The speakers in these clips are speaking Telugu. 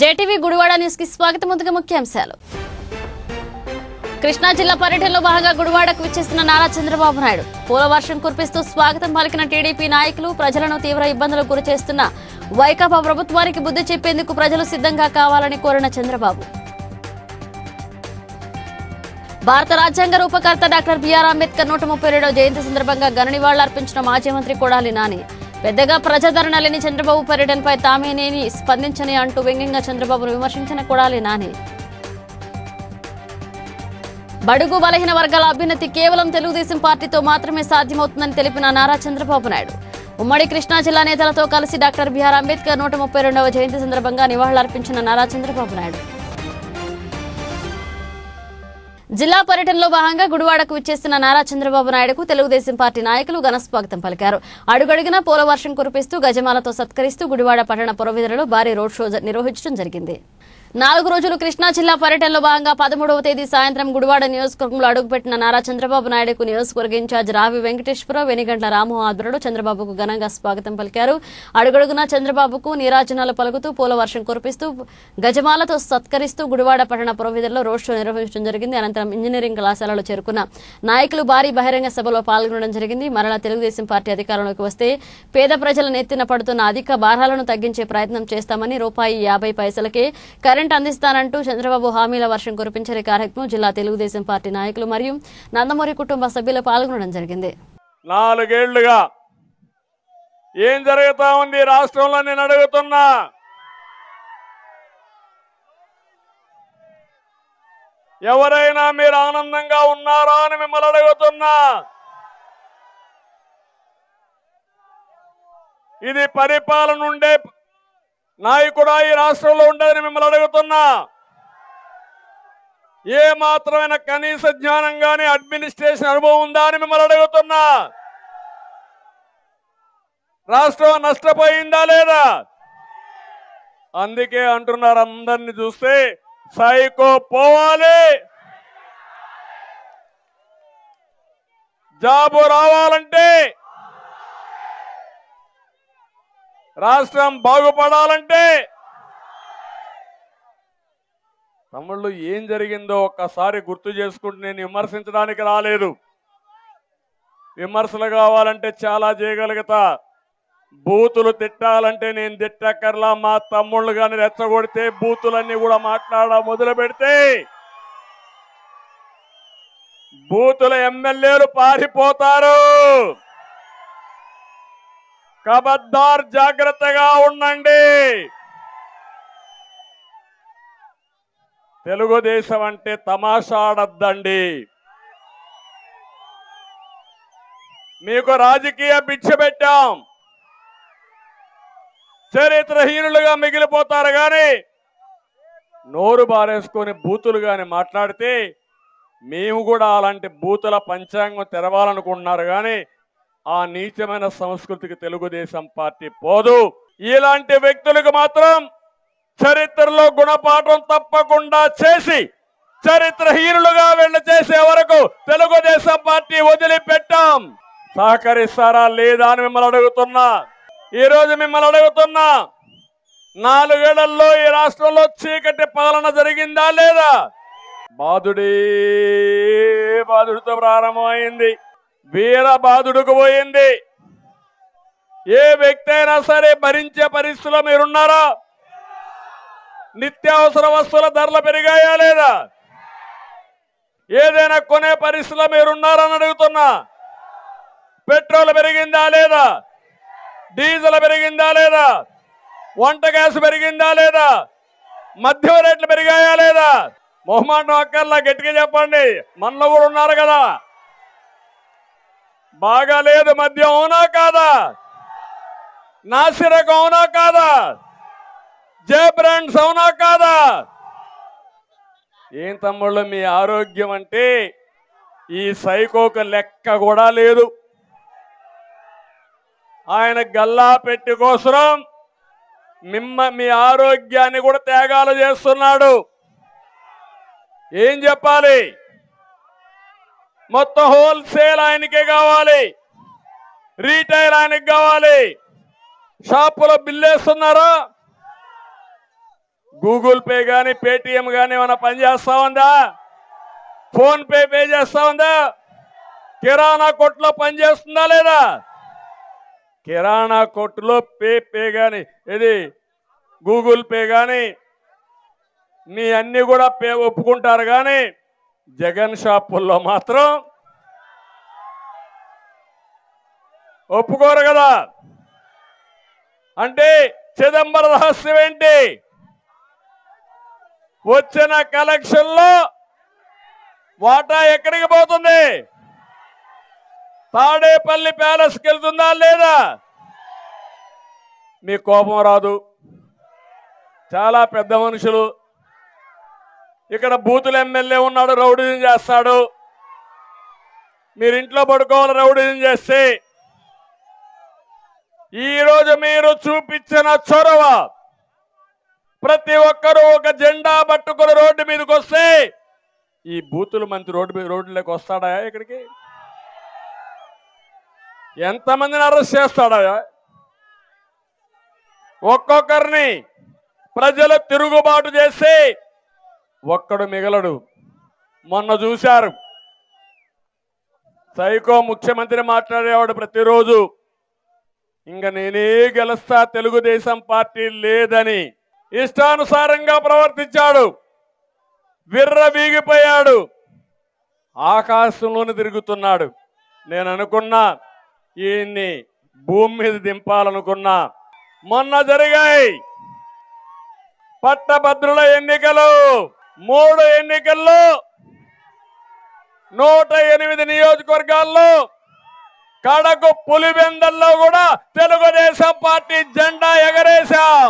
జేటీవీ గుడివాడ న్యూస్ కి స్వాగతం ముందుగా ముఖ్యాంశాలు కృష్ణా జిల్లా పర్యటనలో భాగంగా గుడివాడకు విచ్చేసిన నారా చంద్రబాబు నాయుడు పూలవర్షం కురిపిస్తూ స్వాగతం పలికిన టీడీపీ నాయకులు ప్రజలను తీవ్ర ఇబ్బందులకు గురి చేస్తున్న వైకాపా ప్రభుత్వానికి బుద్ధి చెప్పేందుకు ప్రజలు సిద్ధంగా కావాలని కోరిన చంద్రబాబు భారత రాజ్యాంగ రూపకర్త డాక్టర్ బిఆర్ అంబేద్కర్ నూట ముప్పై రెండవ జయంతి సందర్భంగా ఘన నివాళులర్పించిన మాజీ మంత్రి కొడాలి నాని పెద్దగా ప్రజాదరణ లేని చంద్రబాబు పర్యటనపై తామేనేని స్పందించని అంటూ వ్యంగ్యంగా చంద్రబాబును విమర్శించిన కొడాలి నాని బడుగు బలహీన వర్గాల అభ్యున్నతి కేవలం తెలుగుదేశం పార్టీతో మాత్రమే సాధ్యమవుతుందని తెలిపిన నారా చంద్రబాబు నాయుడు ఉమ్మడి కృష్ణా జిల్లా నేతలతో కలిసి డాక్టర్ బిఆర్ అంబేద్కర్ నూట ముప్పై రెండవ జయంతి సందర్భంగా నివాళులర్పించిన నారా చంద్రబాబు నాయుడు జిల్లా పర్యటనలో భాగంగా గుడివాడకు విచ్చేస్తున్న నారా చంద్రబాబు నాయుడుకు తెలుగుదేశం పార్టీ నాయకులు ఘనస్వాగతం పలికారు అడుగడుగునా పోలవర్షం కురిపిస్తూ గజమాలతో సత్కరిస్తూ గుడివాడ పట్టణ పురవీధులలో భారీ రోడ్ షో జ- నిర్వహించడం జరిగింది నాలుగు రోజులు కృష్ణా జిల్లా పర్యటనలో భాగంగా పదమూడవ తేదీ సాయంత్రం గుడివాడ నియోజకవర్గంలో అడుగుపెట్టిన నారా చంద్రబాబు నాయుడుకు నియోజకవర్గ ఇన్ఛార్జ్ రావి వెంకటేశ్వరరావు వెనిగండ్ల రాము ఆధ్వర్యంలో చంద్రబాబుకు ఘనంగా స్వాగతం పలికారు అడుగడుగునా చంద్రబాబుకు నీరాజనాలు పలుకుతూ పూలవర్షం కురిపిస్తూ గజమాలతో సత్కరిస్తూ గుడివాడ పట్టణ పురవీధుల్లో రోడ్ షో నిర్వహించడం జరిగింది అనంతరం ఇంజనీరింగ్ కళాశాలలో చేరుకున్న నాయకులు భారీ బహిరంగ సభలో పాల్గొనడం జరిగింది మరలా తెలుగుదేశం పార్టీ అధికారంలోకి వస్తే పేద ప్రజల నెత్తిన పడుతున్న అధిక భారాలను తగ్గించే ప్రయత్నం చేస్తామని రూపాయి యాభై పైసలకే కరెంట్ అందిస్తానంటూ చంద్రబాబు హామీల వర్షం కురిపించే కార్యక్రమం జిల్లా తెలుగుదేశం పార్టీ నాయకులు మరియు నందమూరి కుటుంబ సభ్యులు పాల్గొనడం జరిగింది నాలుగేళ్లుగా ఏం జరుగుతా ఉంది ఈ రాష్ట్రంలో నేను అడుగుతున్నా ఎవరైనా మీరు ఆనందంగా ఉన్నారా అని మిమ్మల్ని అడుగుతున్నా ఇది పరిపాలన ఉండే నాయకుడా ఈ రాష్ట్రంలో ఉండేదని మిమ్మల్ని అడుగుతున్నా ఏ మాత్రమైన కనీస జ్ఞానం గాని అడ్మినిస్ట్రేషన్ అనుభవం ఉందా అని మిమ్మల్ని అడుగుతున్నా రాష్ట్రం నష్టపోయిందా లేదా అందుకే అంటున్నారు అందరిని చూస్తే సైకో పోవాలి జాబు రావాలంటే రాష్ట్రం బాగుపడాలంటే తమ్ముళ్ళు ఏం జరిగిందో ఒక్కసారి గుర్తు చేసుకుంటూ నేను విమర్శించడానికి రాలేదు విమర్శలు కావాలంటే చాలా చేయగలుగుతా బూతులు తిట్టాలంటే నేను తిట్టక్కర్లా మా తమ్ముళ్ళు కానీ రెచ్చగొడితే బూతులన్నీ కూడా మాట్లాడ మొదలు పెడితే బూతుల ఎమ్మెల్యేలు పారిపోతారు కబద్దార్ జాగ్రత్తగా ఉండండి తెలుగుదేశం అంటే తమాషాడద్దండి మీకు రాజకీయ భిక్ష పెట్టాం చరిత్రహీనులుగా మిగిలిపోతారు గాని నోరు బారేసుకొని బూతులు గాని మాట్లాడితే మేము కూడా అలాంటి బూతుల పంచాంగం తెరవాలనుకుంటున్నారు కానీ ఆ నీచమైన సంస్కృతికి తెలుగుదేశం పార్టీ పోదు ఇలాంటి వ్యక్తులకు మాత్రం చరిత్రలో గుణపాఠం తప్పకుండా చేసి చరిత్రహీనులుగా వెళ్ళ చేసే వరకు తెలుగుదేశం పార్టీ వదిలిపెట్టాం సహకరిస్తారా లేదా అని మిమ్మల్ని అడుగుతున్నా ఈ రోజు మిమ్మల్ని అడుగుతున్నా నాలుగేళ్లలో ఈ రాష్ట్రంలో చీకటి పాలన జరిగిందా లేదా బాధుడే బాధుడితో ప్రారంభమైంది వీర బాధుడుకు పోయింది ఏ వ్యక్తి అయినా సరే భరించే పరిస్థితిలో మీరున్నారా నిత్యావసర వస్తువుల ధరలు పెరిగాయా లేదా ఏదైనా కొనే పరిస్థితిలో మీరున్నారని అడుగుతున్నా పెట్రోల్ పెరిగిందా లేదా డీజిల్ పెరిగిందా లేదా వంట గ్యాస్ పెరిగిందా లేదా మద్యం రేట్లు పెరిగాయా లేదా మొహమాటం అక్కర్లా గట్టిగా చెప్పండి మనలో కూడా ఉన్నారు కదా బాగా లేదు మద్యం అవునా కాదా నాసిరకం అవునా కాదా జే బ్రాండ్స్ అవునా కాదా ఏం తమ్ముళ్ళు మీ ఆరోగ్యం అంటే ఈ సైకోకు లెక్క కూడా లేదు ఆయన గల్లా పెట్టి కోసరం మిమ్మ మీ ఆరోగ్యాన్ని కూడా త్యాగాలు చేస్తున్నాడు ఏం చెప్పాలి మొత్తం హోల్సేల్ ఆయనకే కావాలి రీటైల్ ఆయనకి కావాలి షాపులో బిల్లు వేస్తున్నారా గూగుల్ పే కానీ పేటిఎం కానీ ఏమైనా పనిచేస్తా ఉందా ఫోన్ పే పే చేస్తా ఉందా కిరాణా కొట్లో పనిచేస్తుందా లేదా కిరాణా కొట్టులో పే పే కానీ ఇది గూగుల్ పే కానీ మీ అన్ని కూడా పే ఒప్పుకుంటారు కానీ జగన్ షాపుల్లో మాత్రం ఒప్పుకోరు కదా అంటే చిదంబర రహస్యం ఏంటి వచ్చిన కలెక్షన్లో వాటా ఎక్కడికి పోతుంది తాడేపల్లి ప్యాలెస్కి వెళ్తుందా లేదా మీ కోపం రాదు చాలా పెద్ద మనుషులు ఇక్కడ బూతుల ఎమ్మెల్యే ఉన్నాడు రౌడీజం చేస్తాడు మీరు ఇంట్లో పడుకోవాలి రౌడీజం చేస్తే ఈ రోజు మీరు చూపించిన చొరవ ప్రతి ఒక్కరూ ఒక జెండా పట్టుకుని రోడ్డు మీదకి వస్తే ఈ బూతుల మంత్రి రోడ్డు మీద రోడ్డులోకి వస్తాడా ఇక్కడికి ఎంతమందిని అరెస్ట్ చేస్తాడా ఒక్కొక్కరిని ప్రజలు తిరుగుబాటు చేసి ఒక్కడు మిగలడు మొన్న చూశారు సైకో ముఖ్యమంత్రి మాట్లాడేవాడు ప్రతిరోజు ఇంక నేనే గెలుస్తా తెలుగుదేశం పార్టీ లేదని ఇష్టానుసారంగా ప్రవర్తించాడు విర్ర వీగిపోయాడు ఆకాశంలోనే తిరుగుతున్నాడు నేను అనుకున్నా ఈయన్ని భూమి మీద దింపాలనుకున్నా మొన్న జరిగాయి పట్టభద్రుల ఎన్నికలు మూడు ఎన్నికల్లో నూట ఎనిమిది నియోజకవర్గాల్లో కడకు పులివెందల్లో కూడా తెలుగుదేశం పార్టీ జెండా ఎగరేశాం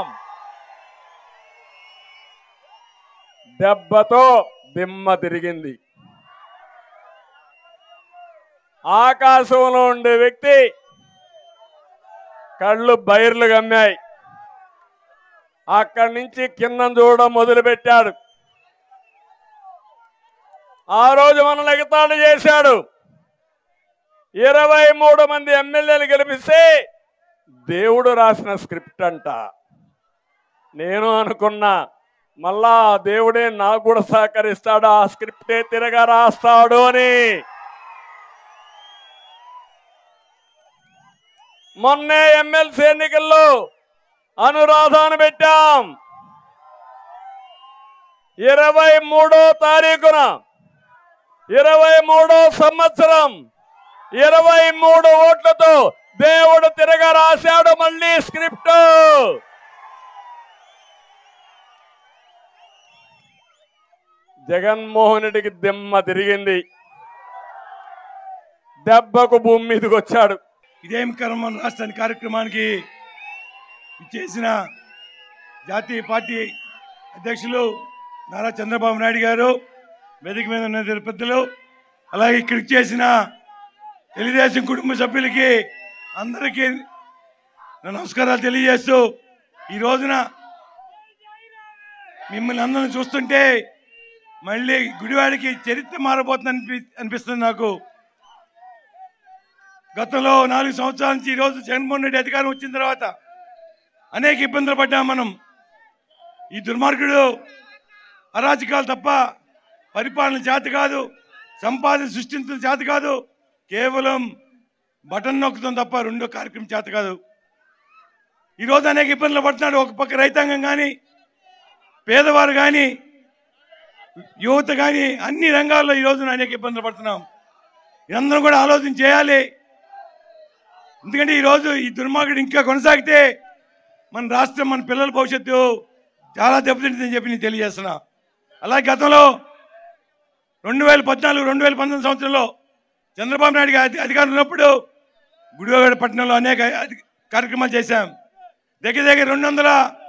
దెబ్బతో దిమ్మ తిరిగింది ఆకాశంలో ఉండే వ్యక్తి కళ్ళు బైర్లు గమ్మాయి అక్కడి నుంచి కింద చూడడం మొదలుపెట్టాడు ఆ రోజు మనల్ని ఎగతాళి చేశాడు ఇరవై మూడు మంది ఎమ్మెల్యేలు గెలిపిస్తే దేవుడు రాసిన స్క్రిప్ట్ అంట నేను అనుకున్నా మళ్ళా ఆ దేవుడే నాకు కూడా సహకరిస్తాడు ఆ స్క్రిప్టే తిరగా రాస్తాడు అని మొన్నే ఎమ్మెల్సీ ఎన్నికల్లో అనురాధాను పెట్టాం ఇరవై మూడో తారీఖున ఇరవై మూడో సంవత్సరం ఇరవై మూడు ఓట్లతో దేవుడు తిరగ రాశాడు మళ్ళీ స్క్రిప్ట్ జగన్మోహన్ రెడ్డికి దిమ్మ తిరిగింది దెబ్బకు భూమి మీదకి వచ్చాడు ఇదేం కర్మ రాష్ట్రాన్ని కార్యక్రమానికి చేసిన జాతీయ పార్టీ అధ్యక్షులు నారా చంద్రబాబు నాయుడు గారు వేదిక మీద ఉన్న ఇద్దరు పెద్దలు అలాగే ఇక్కడికి చేసిన తెలుగుదేశం కుటుంబ సభ్యులకి అందరికీ నా నమస్కారాలు తెలియజేస్తూ ఈ రోజున మిమ్మల్ని అందరిని చూస్తుంటే మళ్ళీ గుడివాడికి చరిత్ర మారబోతుంది అనిపి అనిపిస్తుంది నాకు గతంలో నాలుగు సంవత్సరాల నుంచి ఈరోజు జగన్మోహన్ రెడ్డి అధికారం వచ్చిన తర్వాత అనేక ఇబ్బందులు పడ్డాం మనం ఈ దుర్మార్గుడు అరాచకాలు తప్ప పరిపాలన చేత కాదు సంపాదన సృష్టించడం చేత కాదు కేవలం బటన్ నొక్కుతాం తప్ప రెండో కార్యక్రమం చేత కాదు ఈరోజు అనేక ఇబ్బందులు పడుతున్నాడు ఒక పక్క రైతాంగం కానీ పేదవారు కానీ యువత కానీ అన్ని రంగాల్లో ఈరోజు అనేక ఇబ్బందులు పడుతున్నాం ఇదందరం కూడా ఆలోచన చేయాలి ఎందుకంటే ఈరోజు ఈ దుర్మార్గుడు ఇంకా కొనసాగితే మన రాష్ట్రం మన పిల్లల భవిష్యత్తు చాలా దెబ్బతింటుందని చెప్పి నేను తెలియజేస్తున్నా అలాగే గతంలో రెండు వేల పద్నాలుగు రెండు వేల పంతొమ్మిది సంవత్సరంలో చంద్రబాబు నాయుడు గారి అధికారం ఉన్నప్పుడు గుడివాడ పట్టణంలో అనేక అధి- కార్యక్రమాలు చేశాం దగ్గర దగ్గర రెండు వందల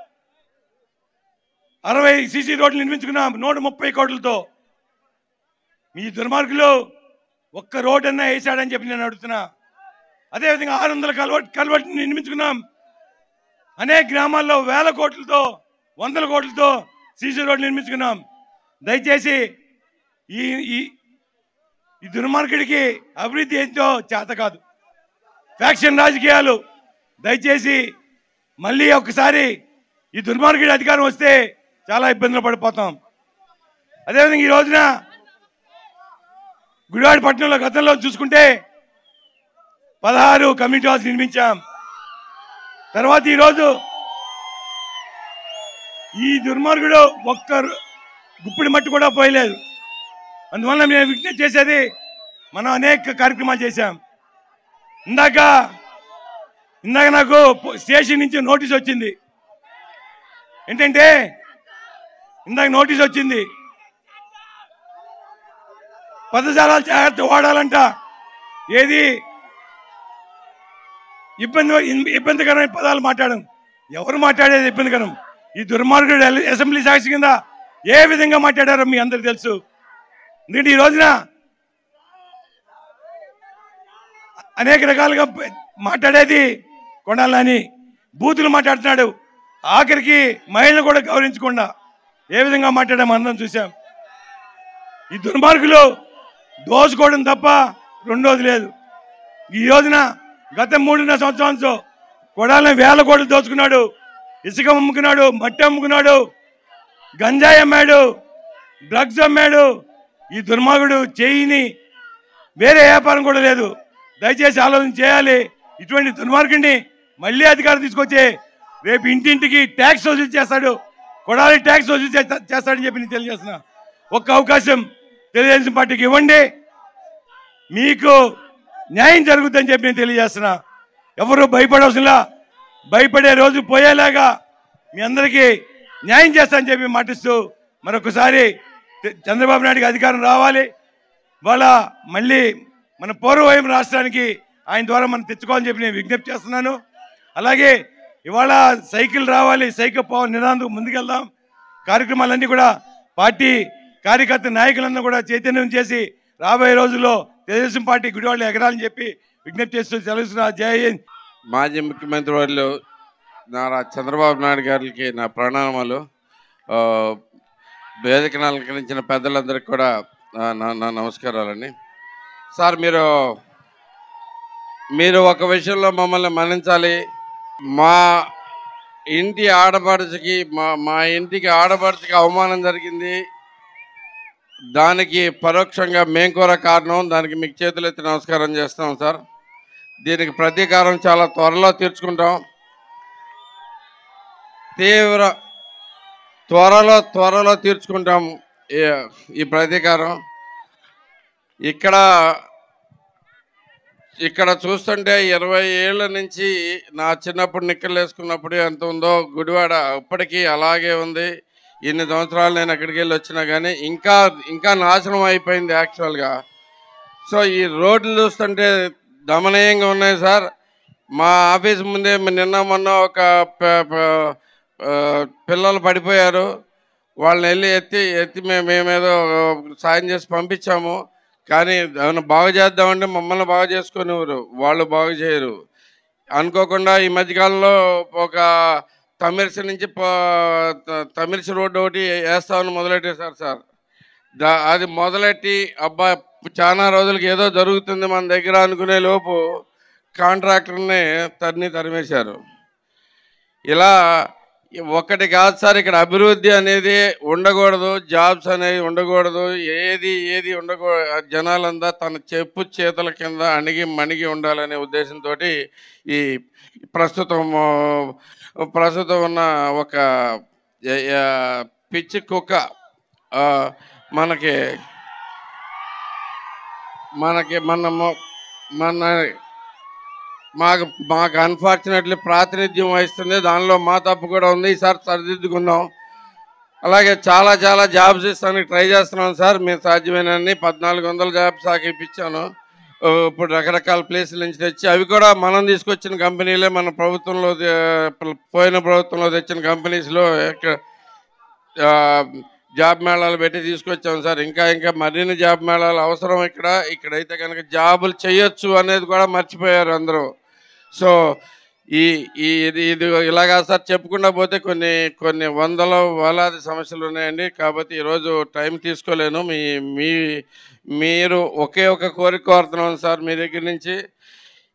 అరవై సీసీ రోడ్లు నిర్మించుకున్నాం నూట ముప్పై కోట్లతో మీ దుర్మార్గులు ఒక్క రోడ్ అన్నా వేసాడని చెప్పి నేను అడుగుతున్నా అదేవిధంగా ఆరు వందల కల్వర్ట్ కల్వర్ట్ నిర్మించుకున్నాం అనేక గ్రామాల్లో వేల కోట్లతో వందల కోట్లతో సీసీ రోడ్లు నిర్మించుకున్నాం దయచేసి ఈ ఈ ఈ దుర్మార్గుడికి అభివృద్ధి ఏంటో చేత కాదు ఫ్యాక్షన్ రాజకీయాలు దయచేసి మళ్ళీ ఒక్కసారి ఈ దుర్మార్గుడి అధికారం వస్తే చాలా ఇబ్బందులు పడిపోతాం అదేవిధంగా ఈ రోజున గుడివాడ పట్టణంలో గతంలో చూసుకుంటే పదహారు కమ్యూనిటీ హాల్స్ నిర్మించాం తర్వాత ఈరోజు ఈ దుర్మార్గుడు ఒక్క గుప్పిడి మట్టి కూడా పోయలేదు అందువల్ల మేము విజ్ఞప్తి చేసేది మనం అనేక కార్యక్రమాలు చేశాం ఇందాక ఇందాక నాకు పో- స్టేషన్ నుంచి నోటీస్ వచ్చింది ఏంటంటే ఇందాక నోటీస్ వచ్చింది పదజాలాలు జాగ్రత్త వాడాలంట ఏది ఇబ్బంది ఇబ్బందికరమైన పదాలు మాట్లాడడం ఎవరు మాట్లాడేది ఇబ్బందికరం ఈ దుర్మార్గుడు ఎల్- అసెంబ్లీ సాక్షి కింద ఏ విధంగా మాట్లాడారో మీ అందరికి తెలుసు ఎందుకంటే ఈ రోజున అనేక రకాలుగా ప- మాట్లాడేది కొడాలని బూతులు మాట్లాడుతున్నాడు ఆఖరికి మహిళలు కూడా గౌరవించకుండా ఏ విధంగా మాట్లాడామో అందరం చూసాం ఈ దుర్మార్గులు దోచుకోవడం తప్ప రెండోది లేదు ఈ రోజున గత మూడున్నర సంవత్సరాలతో కొడాలని వేల కోట్లు దోచుకున్నాడు ఇసుక అమ్ముకున్నాడు మట్టి అమ్ముకున్నాడు గంజాయి అమ్మాడు డ్రగ్స్ అమ్మాడు ఈ దుర్మార్గుడు చేయిని వేరే వ్యాపారం కూడా లేదు దయచేసి ఆలోచన చేయాలి ఇటువంటి దుర్మార్గుడిని మళ్ళీ అధికారం తీసుకొచ్చి రేపు ఇంటింటికి ట్యాక్స్ వసూలు చేస్తాడు కొడాలి ట్యాక్స్ వసూలు చేస్తా- చేస్తాడని చెప్పి నేను తెలియజేస్తున్నా ఒక్క అవకాశం తెలుగుదేశం పార్టీకి ఇవ్వండి మీకు న్యాయం జరుగుతుందని చెప్పి నేను తెలియజేస్తున్నా ఎవరు భయపడవలసింలా భయపడే రోజు పోయేలాగా మీ అందరికీ న్యాయం చేస్తానని చెప్పి మాటిస్తూ మరొకసారి తె- చంద్రబాబు నాయుడుకి అధికారం రావాలి వాళ్ళ మళ్ళీ మన పూర్వవైపు రాష్ట్రానికి ఆయన ద్వారా మనం తెచ్చుకోవాలని చెప్పి నేను విజ్ఞప్తి చేస్తున్నాను అలాగే ఇవాళ సైకిల్ రావాలి సైకిల్ పోవాలి నిదానంతో ముందుకెళ్దాం కార్యక్రమాలన్నీ కూడా పార్టీ కార్యకర్త నాయకులందరూ కూడా చైతన్యం చేసి రాబోయే రోజుల్లో తెలుగుదేశం పార్టీ గుడివాళ్ళు ఎగరాలని చెప్పి విజ్ఞప్తి చేస్తూ సెలవుస్తున్నా జై హింద్ మాజీ ముఖ్యమంత్రి వాళ్ళు నారా చంద్రబాబు నాయుడు గారికి నా ప్రణామాలు ఆ, వేదికను అలంకరించిన పెద్దలందరికీ కూడా ఆ, నా నా నమస్కారాలండి సార్ మీరు మీరు ఒక విషయంలో మమ్మల్ని మన్నించాలి మా ఇంటి ఆడపడుచుకి మా మా ఇంటికి ఆడపడుచుకి అవమానం జరిగింది దానికి పరోక్షంగా మేము కూడా కారణం దానికి మీకు చేతులెత్తి నమస్కారం చేస్తాం సార్ దీనికి ప్రతీకారం చాలా త్వరలో తీర్చుకుంటాం తీవ్ర త్వరలో త్వరలో తీర్చుకుంటాం ఈ- ఈ ప్రతీకారం ఇక్కడ ఇక్కడ చూస్తుంటే ఇరవై ఏళ్ళ నుంచి నా చిన్నప్పుడు నిక్కలు వేసుకున్నప్పుడు ఎంత ఉందో గుడివాడ ఇప్పటికీ అలాగే ఉంది ఇన్ని సంవత్సరాలు నేను ఎక్కడికి వెళ్ళి వచ్చినా కానీ ఇంకా ఇంకా నాశనం అయిపోయింది యాక్చువల్గా సో ఈ రోడ్లు చూస్తుంటే దమనీయంగా ఉన్నాయి సార్ మా ఆఫీస్ ముందే నిన్న మొన్న ఒక ప- ప- ఆ, పిల్లలు పడిపోయారు వాళ్ళని వెళ్ళి ఎత్తి ఎత్తి మేము మేమేదో సాయం చేసి పంపించాము కానీ ఏమైనా బాగు చేద్దామంటే మమ్మల్ని బాగు చేసుకునేవారు వాళ్ళు బాగు చేయరు అనుకోకుండా ఈ మధ్యకాలంలో ఒక తమిళసి నుంచి ప- త- తమిళసి రోడ్డు ఒకటి వేస్తామని మొదలెట్టేశారు సార్ దా అది మొదలెట్టి అబ్బా చాలా రోజులకి ఏదో జరుగుతుంది మన దగ్గర అనుకునే లోపు కాంట్రాక్టర్ని తన్ని తరిమేశారు ఇలా ఒకటి కాదు సార్ ఇక్కడ అభివృద్ధి అనేది ఉండకూడదు జాబ్స్ అనేవి ఉండకూడదు ఏది ఏది ఉండకూడదు జనాలంతా తన చెప్పు చేతుల కింద అణిగి మణిగి ఉండాలనే ఉద్దేశంతో ఈ ప్రస్తుతం ఆ, ప్రస్తుతం ఉన్న ఒక ఏ- ఏ- పిచ్చి కుక్క ఆ, మనకి మనకి మన మొ- మన మాకు మాకు అన్ఫార్చునేట్లీ ప్రాతినిధ్యం వహిస్తుంది దానిలో మా తప్పు కూడా ఉంది ఈసారి సరిదిద్దుకుందాం అలాగే చాలా చాలా జాబ్స్ ఇస్తానికి ట్రై చేస్తున్నాం సార్ మేము సాధ్యమైనన్ని పద్నాలుగు వందల జాబ్స్ నాకు ఇప్పించాను ఓ, ఇప్పుడు రకరకాల ప్లేసుల నుంచి తెచ్చి అవి కూడా మనం తీసుకొచ్చిన కంపెనీలే మన ప్రభుత్వంలో తే- పోయిన ప్రభుత్వంలో తెచ్చిన కంపెనీస్లో ఎక్క- ఆ, జాబ్ మేళాలు పెట్టి తీసుకొచ్చాం సార్ ఇంకా ఇంకా మరిన్ని జాబ్ మేళాలు అవసరం ఇక్కడ ఇక్కడైతే కనుక జాబులు చేయొచ్చు అనేది కూడా మర్చిపోయారు అందరూ సో ఈ ఈ ఇది ఇది ఇలాగా సార్ చెప్పుకుండా పోతే కొన్ని కొన్ని వందల వేలాది సమస్యలు ఉన్నాయండి కాబట్టి ఈరోజు టైం తీసుకోలేను మీ మీ మీరు ఒకే ఒక కోరిక కోరుతున్నాను సార్ మీ దగ్గర నుంచి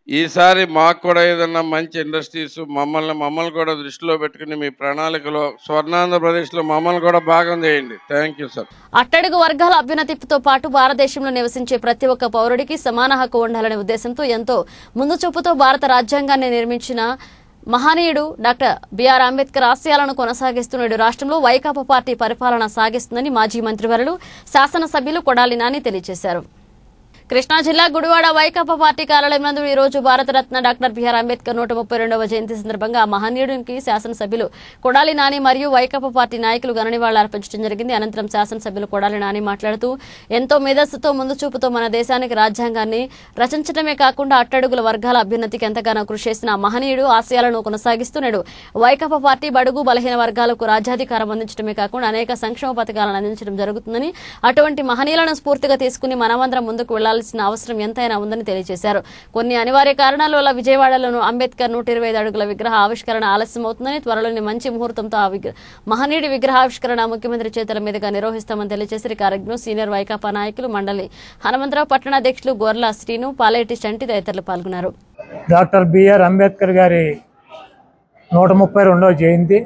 ఈసారి మాకు కూడా ఏదన్నా మంచి ఇండస్ట్రీస్ మమ్మల్ని మమ్మల్ని కూడా దృష్టిలో పెట్టుకుని మీ ప్రణాళికలో స్వర్ణాంధ్రప్రదేశ్లో మమ్మల్ని కూడా భాగం చేయండి థ్యాంక్ యూ సార్ అట్టడుగు వర్గాల అభ్యున్నతితో పాటు భారతదేశంలో నివసించే ప్రతి ఒక్క పౌరుడికి సమాన హక్కు ఉండాలనే ఉద్దేశంతో ఎంతో ముందు చూపుతో భారత రాజ్యాంగాన్ని నిర్మించిన మహనీయుడు డాక్టర్ బిఆర్ అంబేద్కర్ ఆశయాలను కొనసాగిస్తూ నేడు రాష్ట్రంలో వైకాపా పార్టీ పరిపాలన సాగిస్తుందని మాజీ మంత్రివర్యులు శాసనసభ్యులు కొడాలి నాని తెలియజేశారు కృష్ణా జిల్లా గుడివాడ వైకాపా పార్టీ కార్యాలయం నందు ఈ రోజు భారతరత్న డాక్టర్ బిఆర్ అంబేద్కర్ నూట ముప్పై రెండవ జయంతి సందర్భంగా ఆ మహనీయుడికి శాసనసభ్యులు కొడాలి నాని మరియు వైకాపా పార్టీ నాయకులు ఘననివాళులు అర్పించడం జరిగింది అనంతరం శాసనసభ్యులు కొడాలి నాని మాట్లాడుతూ ఎంతో మేధస్సుతో ముందు చూపుతో మన దేశానికి రాజ్యాంగాన్ని రచించడమే కాకుండా అట్టడుగుల వర్గాల అభ్యున్నతికి ఎంతగానో కృషి చేసిన ఆ మహనీయుడు ఆశయాలను కొనసాగిస్తూ నేడు వైకాపా పార్టీ బడుగు బలహీన వర్గాలకు రాజ్యాధికారం అందించడమే కాకుండా అనేక సంక్షేమ పథకాలను అందించడం జరుగుతుందని అటువంటి మహనీయులను స్ఫూర్తిగా తీసుకుని మనమందరం ముందుకు వెళ్లాల్సిన అవసరం ఎంతైనా ఉందని తెలియజేశారు కొన్ని అనివార్య కారణాల వల్ల విజయవాడలోను అంబేద్కర్ నూట ఇరవై ఐదు అడుగుల విగ్రహ ఆవిష్కరణ ఆలస్యమవుతుందని త్వరలోని మంచి ముహూర్తంతో ఆ విగ్ర- మహనీయుడి విగ్రహావిష్కరణ ముఖ్యమంత్రి చేతుల మీదుగా నిర్వహిస్తామని తెలియజేశారు ఈ కార్యక్రమం సీనియర్ వైకాపా నాయకులు మండలి హనుమంతరావు పట్టణాధ్యక్షులు గొర్ల శ్రీను పాలేటి చంటి తదితరులు పాల్గొన్నారు డాక్టర్ బిఆర్ అంబేద్కర్ గారి నూట ముప్పై రెండవ జయంతి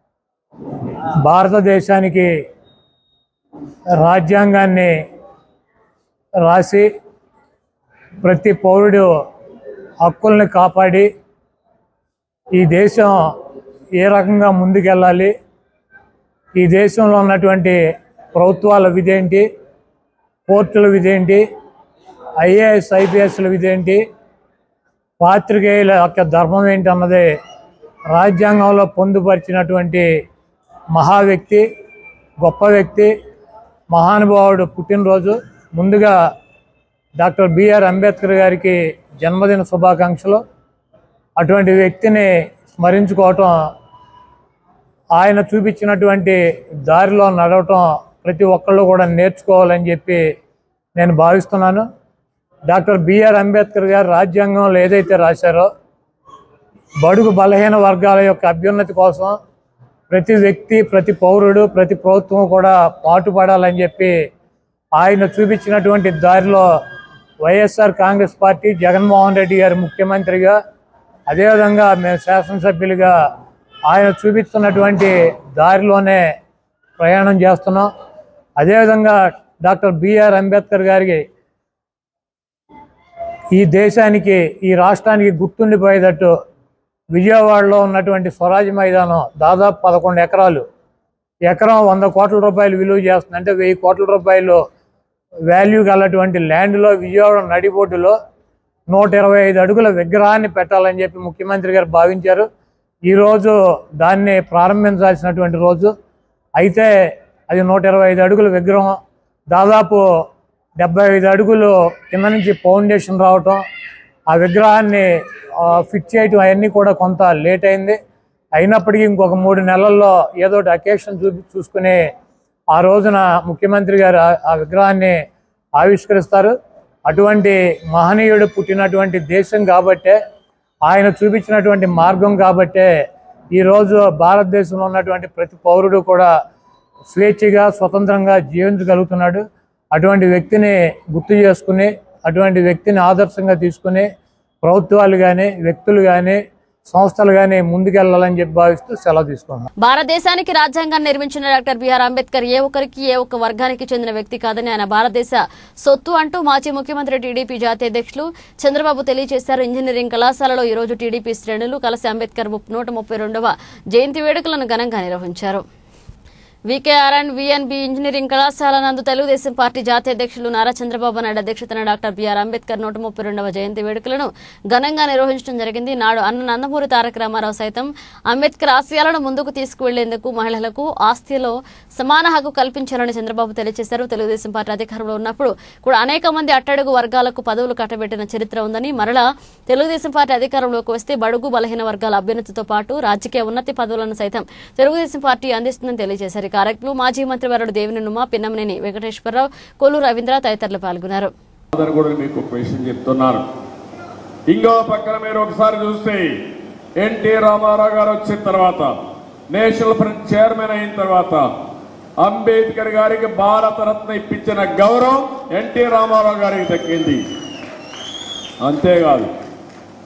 భారతదేశానికి రాజ్యాంగాన్ని రాసి ప్రతి పౌరుడు హక్కుల్ని కాపాడి ఈ దేశం ఏ రకంగా ముందుకెళ్ళాలి ఈ దేశంలో ఉన్నటువంటి ప్రభుత్వాల విధేంటి కోర్టుల విధేంటి ఐఏఎస్ ఐపీఎస్ల విధేంటి పాత్రికేయుల యొక్క ధర్మం ఏంటి అన్నది రాజ్యాంగంలో పొందుపరిచినటువంటి మహా వ్యక్తి గొప్ప వ్యక్తి మహానుభావుడు పుట్టినరోజు ముందుగా డాక్టర్ బిఆర్ అంబేద్కర్ గారికి జన్మదిన శుభాకాంక్షలు అటువంటి వ్యక్తిని స్మరించుకోవటం ఆయన చూపించినటువంటి దారిలో నడవటం ప్రతి ఒక్కళ్ళు కూడా నేర్చుకోవాలని చెప్పి నేను భావిస్తున్నాను డాక్టర్ బిఆర్ అంబేద్కర్ గారు రాజ్యాంగంలో ఏదైతే రాశారో బడుగు బలహీన వర్గాల యొక్క అభ్యున్నతి కోసం ప్రతి వ్యక్తి ప్రతి పౌరుడు ప్రతి ప్రభుత్వం కూడా పాటుపడాలని చెప్పి ఆయన చూపించినటువంటి దారిలో YSR Congress party Jaganmohan Reddy garu ముఖ్యమంత్రిగా అదేవిధంగా మేము శాసనసభ్యులుగా ఆయన చూపిస్తున్నటువంటి దారిలోనే ప్రయాణం చేస్తున్నాం అదేవిధంగా డాక్టర్ బిఆర్ అంబేద్కర్ గారికి ఈ దేశానికి ఈ రాష్ట్రానికి గుర్తుండిపోయేటట్టు విజయవాడలో ఉన్నటువంటి స్వరాజ్ మైదానం దాదాపు పదకొండు ఎకరాలు ఎకరం వంద కోట్ల రూపాయలు విలువ చేస్తుంది అంటే వెయ్యి కోట్ల రూపాయలు వాల్యూ గలటువంటి ల్యాండ్లో విజయవాడ నడిబొడ్డులో నూట ఇరవై ఐదు అడుగుల విగ్రహాన్ని పెట్టాలని చెప్పి ముఖ్యమంత్రి గారు భావించారు ఈరోజు దాన్ని ప్రారంభించాల్సినటువంటి రోజు అయితే అది నూట ఇరవై ఐదు అడుగుల విగ్రహం దాదాపు డెబ్బై ఐదు అడుగులు కింద నుంచి ఫౌండేషన్ రావటం ఆ విగ్రహాన్ని ఆ, ఫిట్ చేయటం అవన్నీ కూడా కొంత లేట్ అయింది అయినప్పటికీ ఇంకొక మూడు నెలల్లో ఏదో ఒకటి అకేషన్ చూపి చూసుకుని ఆ రోజున ముఖ్యమంత్రి గారు ఆ- ఆ విగ్రహాన్ని ఆవిష్కరిస్తారు అటువంటి మహనీయుడు పుట్టినటువంటి దేశం కాబట్టే ఆయన చూపించినటువంటి మార్గం కాబట్టే ఈరోజు భారతదేశంలో ఉన్నటువంటి ప్రతి పౌరుడు కూడా స్వేచ్ఛగా స్వతంత్రంగా జీవించగలుగుతున్నాడు అటువంటి వ్యక్తిని గుర్తు చేసుకుని అటువంటి వ్యక్తిని ఆదర్శంగా తీసుకుని ప్రభుత్వాలు కానీ వ్యక్తులు కానీ సంస్థలు కానీ ముందుకెళ్ళాలని చెప్పి భావిస్తూ సెలవు తీసుకున్నాం భారతదేశానికి రాజ్యాంగాన్ని నిర్మించిన డాక్టర్ బిఆర్ అంబేద్కర్ ఏ ఒక్కరికి ఏ ఒక్క వర్గానికి చెందిన వ్యక్తి కాదని ఆయన భారతదేశ సొత్తు అంటూ మాజీ ముఖ్యమంత్రి టీడీపీ జాతీయ అధ్యక్షులు చంద్రబాబు తెలియజేశారు ఇంజనీరింగ్ కళాశాలలో ఈ రోజు టీడీపీ శ్రేణులు కలిసి అంబేద్కర్ ముప్- నూట ముప్పై రెండవ జయంతి వేడుకలను ఘనంగా నిర్వహించారు వికేఆర్ అండ్ విఎన్బి ఇంజనీరింగ్ కళాశాల నందు తెలుగుదేశం పార్టీ జాతీయ అధ్యక్షులు నారా చంద్రబాబు నాయుడు అధ్యక్షతన డాక్టర్ బిఆర్ అంబేద్కర్ నూట ముప్పై రెండవ జయంతి వేడుకలను ఘనంగా నిర్వహించడం జరిగింది నాడు అన్న నందమూరి తారక రామారావు సైతం అంబేద్కర్ ఆశయాలను ముందుకు తీసుకువెళ్లేందుకు మహిళలకు ఆస్తిలో సమాన హక్కు కల్పించాలని చంద్రబాబు తెలియజేశారు తెలుగుదేశం పార్టీ అధికారంలో ఉన్నప్పుడు కూడా అనేక మంది అట్టడుగు వర్గాలకు పదవులు కట్టబెట్టిన చరిత్ర ఉందని మరలా తెలుగుదేశం పార్టీ అధికారంలోకి వస్తే బడుగు బలహీన వర్గాల అభ్యున్నతితో పాటు రాజకీయ ఉన్నతి పదవులను సైతం తెలుగుదేశం పార్టీ అందిస్తుందని తెలియజేశారు ఈ కార్యక్రమంలో మాజీ మంత్రి వరుడు దేవినేని ఉమా పిన్నమనేని వెంకటేశ్వరరావు కొల్లు రవీంద్ర తదితరులు పాల్గొన్నారు అని కూడా మీకు ఒక విషయం చెప్తున్నాను ఇంకో పక్కన మీరు ఒకసారి చూస్తే ఎన్టీ రామారావు గారు వచ్చిన తర్వాత నేషనల్ ఫ్రంట్ చైర్మన్ అయిన తర్వాత అంబేద్కర్ గారికి భారతరత్న ఇప్పించిన గౌరవం ఎన్టీ రామారావు గారికి దక్కింది అంతేకాదు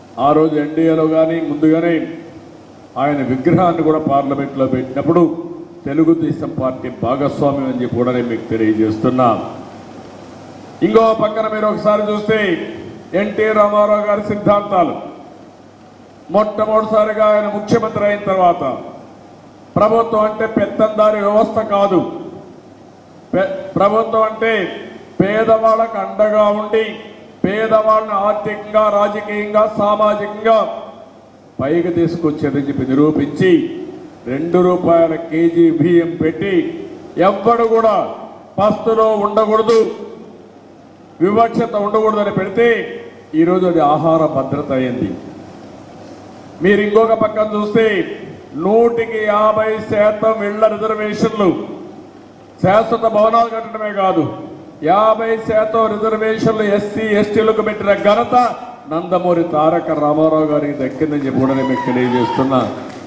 ఆ రోజు ఎన్డీఏలో కానీ ముందుగానే ఆయన విగ్రహాన్ని కూడా పార్లమెంట్లో పెట్టినప్పుడు తెలుగుదేశం పార్టీ భాగస్వామ్యం అని చెప్పి కూడా నేను మీకు తెలియజేస్తున్నా ఇంకో పక్కన మీరు ఒకసారి చూస్తే ఎన్టీ రామారావు గారి సిద్ధాంతాలు మొట్టమొదటిసారిగా ఆయన ముఖ్యమంత్రి అయిన తర్వాత ప్రభుత్వం అంటే పెత్తందారి వ్యవస్థ కాదు పె- ప్రభుత్వం అంటే పేదవాళ్ళకు అండగా ఉండి పేదవాళ్ళని ఆర్థికంగా రాజకీయంగా సామాజికంగా పైకి తీసుకొచ్చేదని చెప్పి నిరూపించి రెండు రూపాయల కేజీ బియ్యం పెట్టి ఎవ్వడు కూడా పస్తులో ఉండకూడదు వివక్షత ఉండకూడదని పెడితే ఈరోజు అది ఆహార భద్రత అయింది మీరు ఇంకొక పక్కన చూస్తే నూటికి యాభై శాతం ఇళ్ల రిజర్వేషన్లు శాశ్వత భవనాలు కట్టడమే కాదు యాభై శాతం రిజర్వేషన్లు ఎస్సీ ఎస్టీలకు పెట్టిన ఘనత నందమూరి తారక రామారావు గారికి దక్కిందని చెప్పి కూడా నేను మీకు తెలియజేస్తున్నా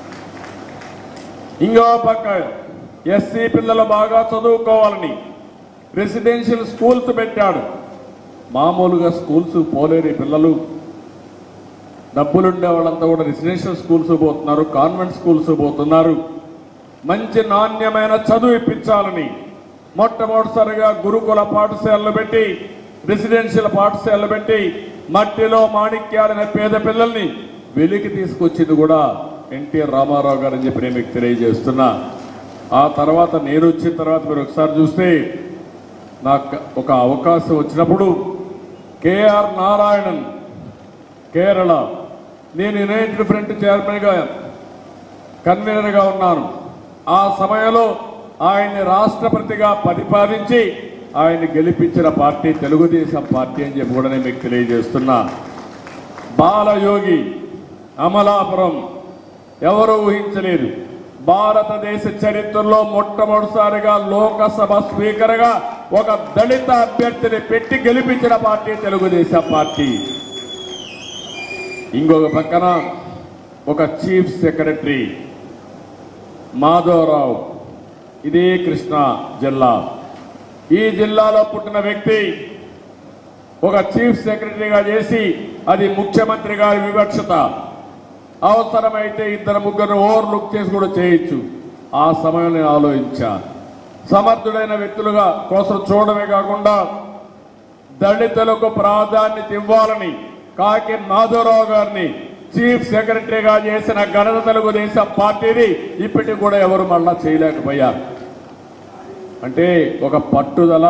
ఇంకో పక్క ఎస్సీ పిల్లలు బాగా చదువుకోవాలని రెసిడెన్షియల్ స్కూల్స్ పెట్టాడు మామూలుగా స్కూల్స్ పోలేని పిల్లలు డబ్బులుండే వాళ్ళంతా కూడా రెసిడెన్షియల్ స్కూల్స్ పోతున్నారు కాన్వెంట్ స్కూల్స్ పోతున్నారు మంచి నాణ్యమైన చదువు ఇప్పించాలని మొట్టమొదటిసారిగా గురుకుల పాఠశాలలు పెట్టి రెసిడెన్షియల్ పాఠశాలలు పెట్టి మట్టిలో మాణిక్యాలనే పేద పిల్లల్ని వెలికి తీసుకొచ్చింది కూడా ఎన్టీఆర్ రామారావు గారు అని చెప్పి నేను మీకు తెలియజేస్తున్నా ఆ తర్వాత నేను వచ్చిన తర్వాత మీరు ఒకసారి చూస్తే నాకు ఒక అవకాశం వచ్చినప్పుడు కేఆర్ నారాయణన్ కేరళ నేను యునైటెడ్ ఫ్రంట్ చైర్మన్గా కన్వీనర్గా ఉన్నాను ఆ సమయంలో ఆయన్ని రాష్ట్రపతిగా ప్రతిపాదించి ఆయన్ని గెలిపించిన పార్టీ తెలుగుదేశం పార్టీ అని చెప్పి కూడా నేను మీకు తెలియజేస్తున్నా బాలయోగి అమలాపురం ఎవరు ఊహించలేదు భారతదేశ చరిత్రలో మొట్టమొదటిసారిగా లోకసభ స్పీకర్గా ఒక దళిత అభ్యర్థిని పెట్టి గెలిపించిన పార్టీ తెలుగుదేశం పార్టీ ఇంకొక పక్కన ఒక చీఫ్ సెక్రటరీ మాధవరావు ఇదే కృష్ణా జిల్లా ఈ జిల్లాలో పుట్టిన వ్యక్తి ఒక చీఫ్ సెక్రటరీగా చేసి అది ముఖ్యమంత్రి గారి వివక్షత అవసరమైతే ఇద్దరు ముగ్గురు ఓవర్ లుక్ చేసి కూడా చేయొచ్చు ఆ సమయంలో నేను ఆలోచించా సమర్థుడైన వ్యక్తులుగా కోసం చూడడమే కాకుండా దళితులకు ప్రాధాన్యత ఇవ్వాలని కాకి మాధవరావు గారిని చీఫ్ సెక్రటరీగా చేసిన ఘనత తెలుగుదేశం పార్టీని ఇప్పటికి కూడా ఎవరు మళ్ళా చేయలేకపోయారు అంటే ఒక పట్టుదల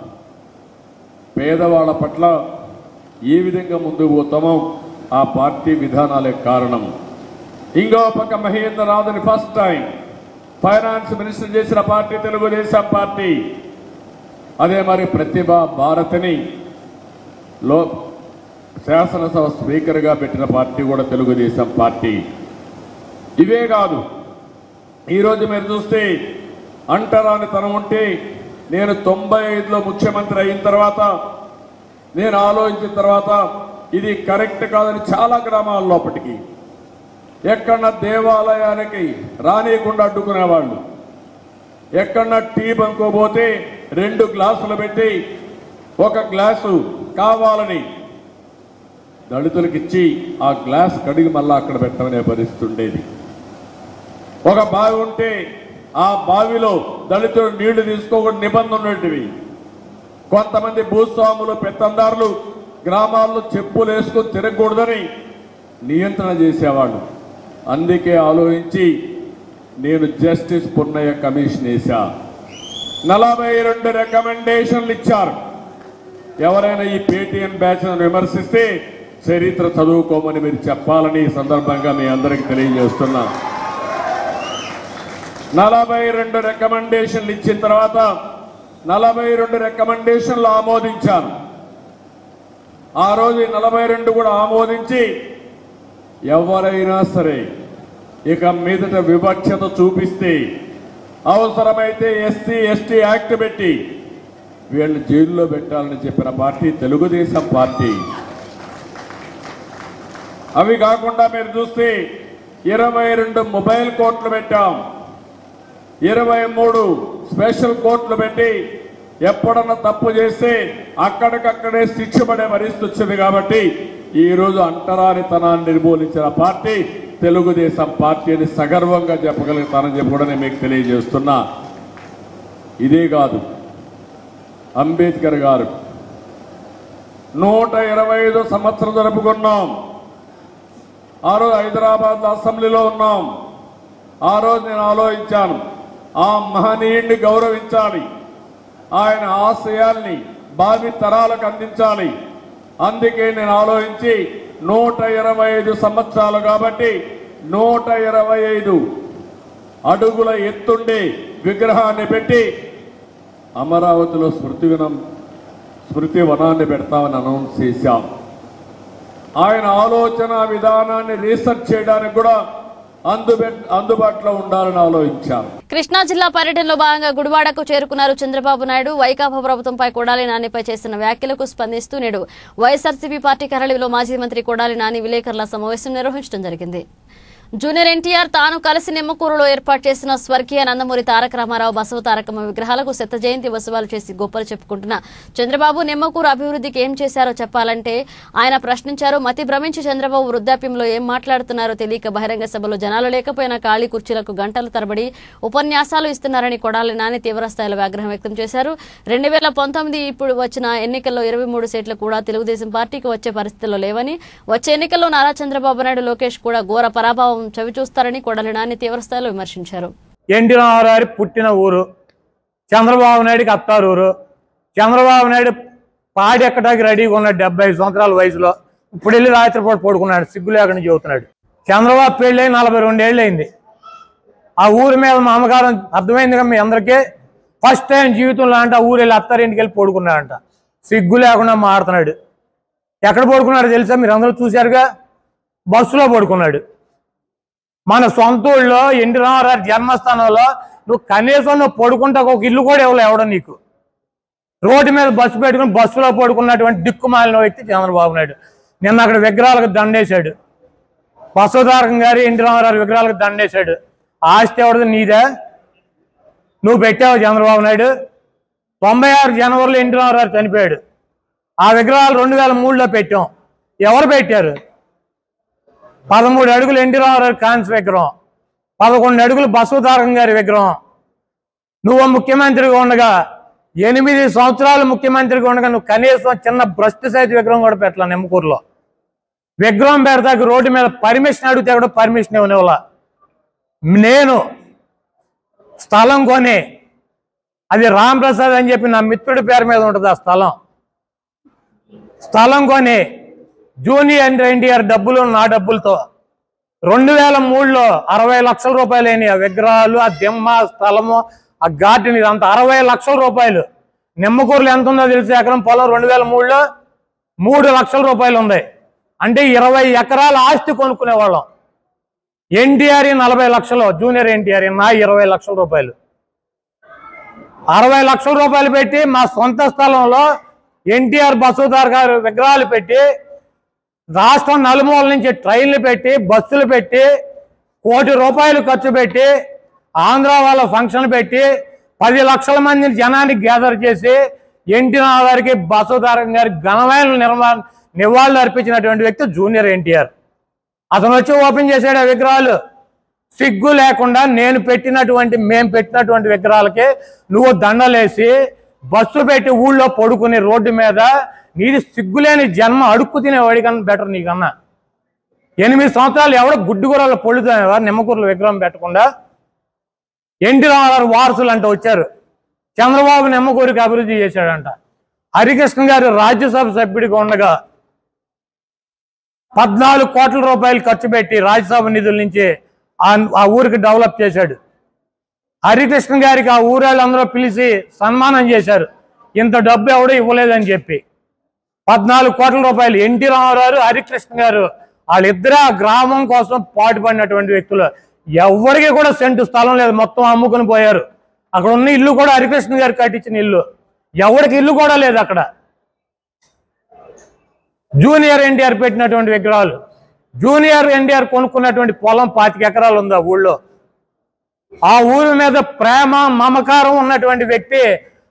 పేదవాళ్ళ పట్ల ఏ విధంగా ముందుకు పోతామో ఆ పార్టీ విధానాలే కారణం ఇంకో పక్క మహేంద్ర రావుని ఫస్ట్ టైం ఫైనాన్స్ మినిస్టర్ చేసిన పార్టీ తెలుగుదేశం పార్టీ అదే మరి ప్రతిభ భారతిని లో శాసనసభ స్పీకర్గా పెట్టిన పార్టీ కూడా తెలుగుదేశం పార్టీ ఇవే కాదు ఈరోజు మీరు చూస్తే అంటరాని తనం ఉంటే నేను తొంభై ఐదులో ముఖ్యమంత్రి అయిన తర్వాత నేను ఆలోచించిన తర్వాత ఇది కరెక్ట్ కాదని చాలా గ్రామాల లోపటికి ఎక్కడన్నా దేవాలయానికి రానియకుండా అడ్డుకునేవాళ్ళు ఎక్కడన్నా టీ బంకోపోతే రెండు గ్లాసులు పెట్టి ఒక గ్లాసు కావాలని దళితులకు ఇచ్చి ఆ గ్లాస్ కడిగి మళ్ళా అక్కడ పెట్టమనే పరిస్థితి ఉండేది ఒక బావి ఉంటే ఆ బావిలో దళితులు నీళ్లు తీసుకోకుండా నిబంధనలు ఉండేటివి కొంతమంది భూస్వాములు పెత్తందారులు గ్రామాల్లో చెప్పులు వేసుకొని తిరగకూడదని నియంత్రణ చేసేవాళ్ళు అందుకే ఆలోచించి నేను జస్టిస్ పున్నయ్య కమిషన్ వేశా నలభై రెండు రికమెండేషన్లు ఇచ్చారు ఎవరైనా ఈ పేటీఎం బ్యాచ్ విమర్శిస్తే చరిత్ర చదువుకోమని మీరు చెప్పాలని ఈ సందర్భంగా మీ అందరికి తెలియజేస్తున్నా నలభై రెండు రికమెండేషన్లు ఇచ్చిన తర్వాత నలభై రెండు రికమెండేషన్లు ఆమోదించాను ఆ రోజు ఈ నలభై రెండు కూడా ఆమోదించి ఎవరైనా సరే ఇక మీదట వివక్షత చూపిస్తే అవసరమైతే ఎస్సీ ఎస్టీ యాక్ట్ పెట్టి వీళ్ళని జైల్లో పెట్టాలని చెప్పిన పార్టీ తెలుగుదేశం పార్టీ అవి కాకుండా మీరు చూస్తే ఇరవై రెండు మొబైల్ కోర్టులు పెట్టాం ఇరవై మూడు స్పెషల్ కోర్టులు పెట్టి ఎప్పుడన్నా తప్పు చేస్తే అక్కడికక్కడే శిక్ష పడే పరిస్థితి వచ్చింది కాబట్టి ఈరోజు అంటరానితనాన్ని నిర్మూలించిన పార్టీ తెలుగుదేశం పార్టీ అని సగర్వంగా చెప్పగలుగుతానని చెప్పి కూడా నేను మీకు తెలియజేస్తున్నా ఇదే కాదు అంబేద్కర్ గారు నూట ఇరవై ఐదు సంవత్సరం జరుపుకున్నాం ఆ రోజు హైదరాబాద్ అసెంబ్లీలో ఉన్నాం ఆ రోజు నేను ఆలోచించాను ఆ మహనీయుడిని గౌరవించాలి ఆయన ఆశయాల్ని భావి తరాలకు అందించాలి అందుకే నేను ఆలోచించి నూట ఇరవై ఐదు సంవత్సరాలు కాబట్టి నూట ఇరవై ఐదు అడుగుల ఎత్తుండే విగ్రహాన్ని పెట్టి అమరావతిలో స్మృతి వినం స్మృతి వనాన్ని పెడతామని అనౌన్స్ చేశాం ఆయన ఆలోచన విధానాన్ని రీసెర్చ్ చేయడానికి కూడా అందుబె అందుబాటులో ఉండాలని ఆలోచించాం కృష్ణా జిల్లా పర్యటనలో భాగంగా గుడివాడకు చేరుకున్నారు చంద్రబాబు నాయుడు వైకాపా ప్రభుత్వంపై కొడాలి నానిపై చేసిన వ్యాఖ్యలకు స్పందిస్తూ నేడు వైఎస్ఆర్సీపీ పార్టీ కరళిలో మాజీ మంత్రి కొడాలి నాని విలేకరుల సమావేశం నిర్వహించడం జరిగింది జూనియర్ ఎన్టీఆర్ తాను కలిసి నిమ్మకూరులో ఏర్పాటు చేసిన స్వర్గీయ నందమూరి తారక రామారావు బసవ తారకమ్మ విగ్రహాలకు శత జయంతి ఉత్సవాలు చేసి గొప్పలు చెప్పుకుంటున్న చంద్రబాబు నిమ్మకూరు అభివృద్ధికి ఏం చేశారో చెప్పాలంటే ఆయన ప్రశ్నించారు మతి భ్రమించి చంద్రబాబు వృద్ధాప్యంలో ఏం మాట్లాడుతున్నారో తెలియక బహిరంగ సభలో జనాలు లేకపోయినా ఖాళీ కుర్చీలకు గంటల తరబడి ఉపన్యాసాలు ఇస్తున్నారని కొడాలి నాని తీవ్రస్థాయిలో ఆగ్రహం వ్యక్తం చేశారు రెండు వేల పంతొమ్మిది ఇప్పుడు వచ్చిన ఎన్నికల్లో ఇరవై మూడు సీట్లు కూడా తెలుగుదేశం పార్టీకి వచ్చే పరిస్థితుల్లో లేవని వచ్చే ఎన్నికల్లో నారా చంద్రబాబు నాయుడు లోకేష్ కూడా ఘోర పరాభావం చవిచూస్తారని కొడాలి నాని తీవ్రస్థాయిలో విమర్శించారు ఎన్టీ రామారావు పుట్టిన ఊరు చంద్రబాబు నాయుడికి అత్తారు ఊరు చంద్రబాబు నాయుడు పాడి ఎక్కడానికి రెడీగా ఉన్నాడు డెబ్బై ఐదు సంవత్సరాల వయసులో ఇప్పుడు వెళ్ళి రాత్రిపూట పడుకున్నాడు సిగ్గు లేకుండా చెబుతున్నాడు చంద్రబాబు పెళ్ళి నలభై రెండేళ్ళు అయింది ఆ ఊరి మీద మా అమ్మగారం అర్థమైంది కదా మీ అందరికీ ఫస్ట్ టైం జీవితంలో అంటే ఆ ఊరు వెళ్ళి అత్తారింటికి వెళ్ళి పడుకున్నాడంట సిగ్గు లేకుండా మాడుతున్నాడు ఎక్కడ పడుకున్నాడు తెలుసా మీరు అందరూ చూశారుగా బస్సులో పడుకున్నాడు మన సొంత ఊళ్ళో ఎన్టీ రామారావు జన్మస్థానంలో నువ్వు కనీసం నువ్వు పడుకుంటా ఒక ఇల్లు కూడా ఇవ్వలే ఎవడో నీకు రోడ్డు మీద బస్సు పెట్టుకుని బస్సులో పడుకున్నటువంటి దిక్కుమాలిన వ్యక్తి చంద్రబాబు నాయుడు నిన్న అక్కడ విగ్రహాలకు దండేశాడు బసవతారకం గారి ఎన్టీ రామారావు విగ్రహాలకు దండేశాడు ఆస్తి ఎవడది నీదే నువ్వు పెట్టావు చంద్రబాబు నాయుడు తొంభై ఆరు జనవరిలో ఎన్టీ రామారావు చనిపోయాడు ఆ విగ్రహాలు రెండు వేల మూడులో పెట్టాం ఎవరు పెట్టారు పదమూడు అడుగులు ఎన్టీ రామారావు కాన్స్ విగ్రహం పదకొండు అడుగులు బసవతారకం గారి విగ్రహం నువ్వు ముఖ్యమంత్రిగా ఉండగా ఎనిమిది సంవత్సరాలు ముఖ్యమంత్రిగా ఉండగా నువ్వు కనీసం చిన్న భ్రష్టు సైజు విగ్రహం కూడా పెట్టాల నిమ్మకూరులో విగ్రహం పెడతాక రోడ్డు మీద పర్మిషన్ అడిగితే కూడా పర్మిషన్ ఇవ్వనివ్వాల నేను స్థలం కొని అది రామ్ ప్రసాద్ అని చెప్పి నా మిత్రుడి పేరు మీద ఉంటుంది ఆ స్థలం స్థలం కొని జూనియర్ ఎన్టీఆర్ డబ్బులు నా డబ్బులతో రెండు వేల మూడులో అరవై లక్షల రూపాయలు అయినాయి ఆ విగ్రహాలు ఆ దిమ్మ ఆ స్థలము ఆ గార్డెన్ ఇదంతా అరవై లక్షల రూపాయలు నిమ్మకూరులో ఎంత ఉందో తెలిసి ఎకరం పొలం రెండు వేల మూడులో మూడు లక్షల రూపాయలు ఉంది అంటే ఇరవై ఎకరాల ఆస్తి కొనుక్కునే వాళ్ళం ఎన్టీఆర్ నలభై లక్షలు జూనియర్ ఎన్టీఆర్ నా ఇరవై లక్షల రూపాయలు అరవై లక్షల రూపాయలు పెట్టి మా సొంత స్థలంలో ఎన్టీఆర్ బసోదార్ గారు విగ్రహాలు పెట్టి రాష్ట్రం నలుమూల నుంచి ట్రైన్లు పెట్టి బస్సులు పెట్టి కోటి రూపాయలు ఖర్చు పెట్టి ఆంధ్ర వాళ్ళ ఫంక్షన్ పెట్టి పది లక్షల మందిని జనానికి గ్యాదర్ చేసి ఎన్టీ గారికి బసవతారకం గారి ఘనమైన నిర్మా నివాళులు అర్పించినటువంటి వ్యక్తి జూనియర్ ఎన్టీఆర్ అతను వచ్చి ఓపెన్ చేశాడు ఆ విగ్రహాలు సిగ్గు లేకుండా నేను పెట్టినటువంటి మేము పెట్టినటువంటి విగ్రహాలకి నువ్వు దండలేసి బస్సు పెట్టి ఊళ్ళో పడుకుని రోడ్డు మీద నీది సిగ్గులేని జన్మ అడుక్కు తినేవాడి కన్నా బెటర్ నీకన్నా ఎనిమిది సంవత్సరాలు ఎవడో గుడ్డు కూరలు పొడుతున్నారు నిమ్మకూరలు విగ్రహం పెట్టకుండా ఎన్టీ రామారావు వారసులు అంటూ వచ్చారు చంద్రబాబు నిమ్మకూరికి అభివృద్ధి చేశాడంట హరికృష్ణ గారు రాజ్యసభ సభ్యుడిగా ఉండగా పద్నాలుగు కోట్ల రూపాయలు ఖర్చు పెట్టి రాజ్యసభ నిధుల నుంచి ఆ- ఆ ఊరికి డెవలప్ చేశాడు హరికృష్ణ గారికి ఆ ఊరాళ్ళందరూ పిలిచి సన్మానం చేశారు ఇంత డబ్బు ఎవడో ఇవ్వలేదని చెప్పి పద్నాలుగు కోట్ల రూపాయలు ఎన్టీ రామారావు హరికృష్ణ గారు వాళ్ళిద్దరే ఆ గ్రామం కోసం పాటుపడినటువంటి వ్యక్తులు ఎవరికి కూడా సెంటు స్థలం లేదు మొత్తం అమ్ముకుని పోయారు అక్కడ ఉన్న ఇల్లు కూడా హరికృష్ణ గారు కట్టించిన ఇల్లు ఎవరికి ఇల్లు కూడా లేదు అక్కడ జూనియర్ ఎన్టీఆర్ పెట్టినటువంటి విగ్రహాలు జూనియర్ ఎన్టీఆర్ కొనుక్కున్నటువంటి పొలం పాతిక ఎకరాలు ఉంది ఆ ఊళ్ళో ఆ ఊరి మీద ప్రేమ మమకారం ఉన్నటువంటి వ్యక్తి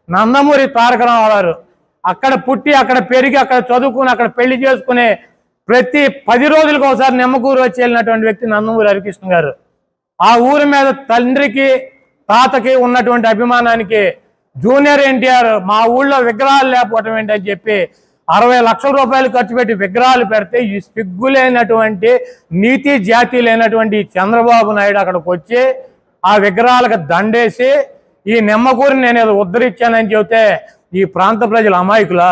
నందమూరి తారక రామారావు అక్కడ పుట్టి అక్కడ పెరిగి అక్కడ చదువుకుని అక్కడ పెళ్లి చేసుకుని ప్రతి పది రోజులకు ఒకసారి నిమ్మకూరు వచ్చి వెళ్ళినటువంటి వ్యక్తి నందమూరి హరికృష్ణ గారు ఆ ఊరి మీద తండ్రికి తాతకి ఉన్నటువంటి అభిమానానికి జూనియర్ ఎన్టీఆర్ మా ఊళ్ళో విగ్రహాలు లేకపోవటం ఏంటని చెప్పి అరవై లక్షల రూపాయలు ఖర్చు పెట్టి విగ్రహాలు పెడితే ఈ సిగ్గు లేనటువంటి నీతి జాతి లేనటువంటి ఈ చంద్రబాబు నాయుడు అక్కడికి వచ్చి ఆ విగ్రహాలకు దండేసి ఈ నిమ్మకూరిని నేను ఏదో ఉద్ధరించానని చెబితే ఈ ప్రాంత ప్రజలు అమాయకులా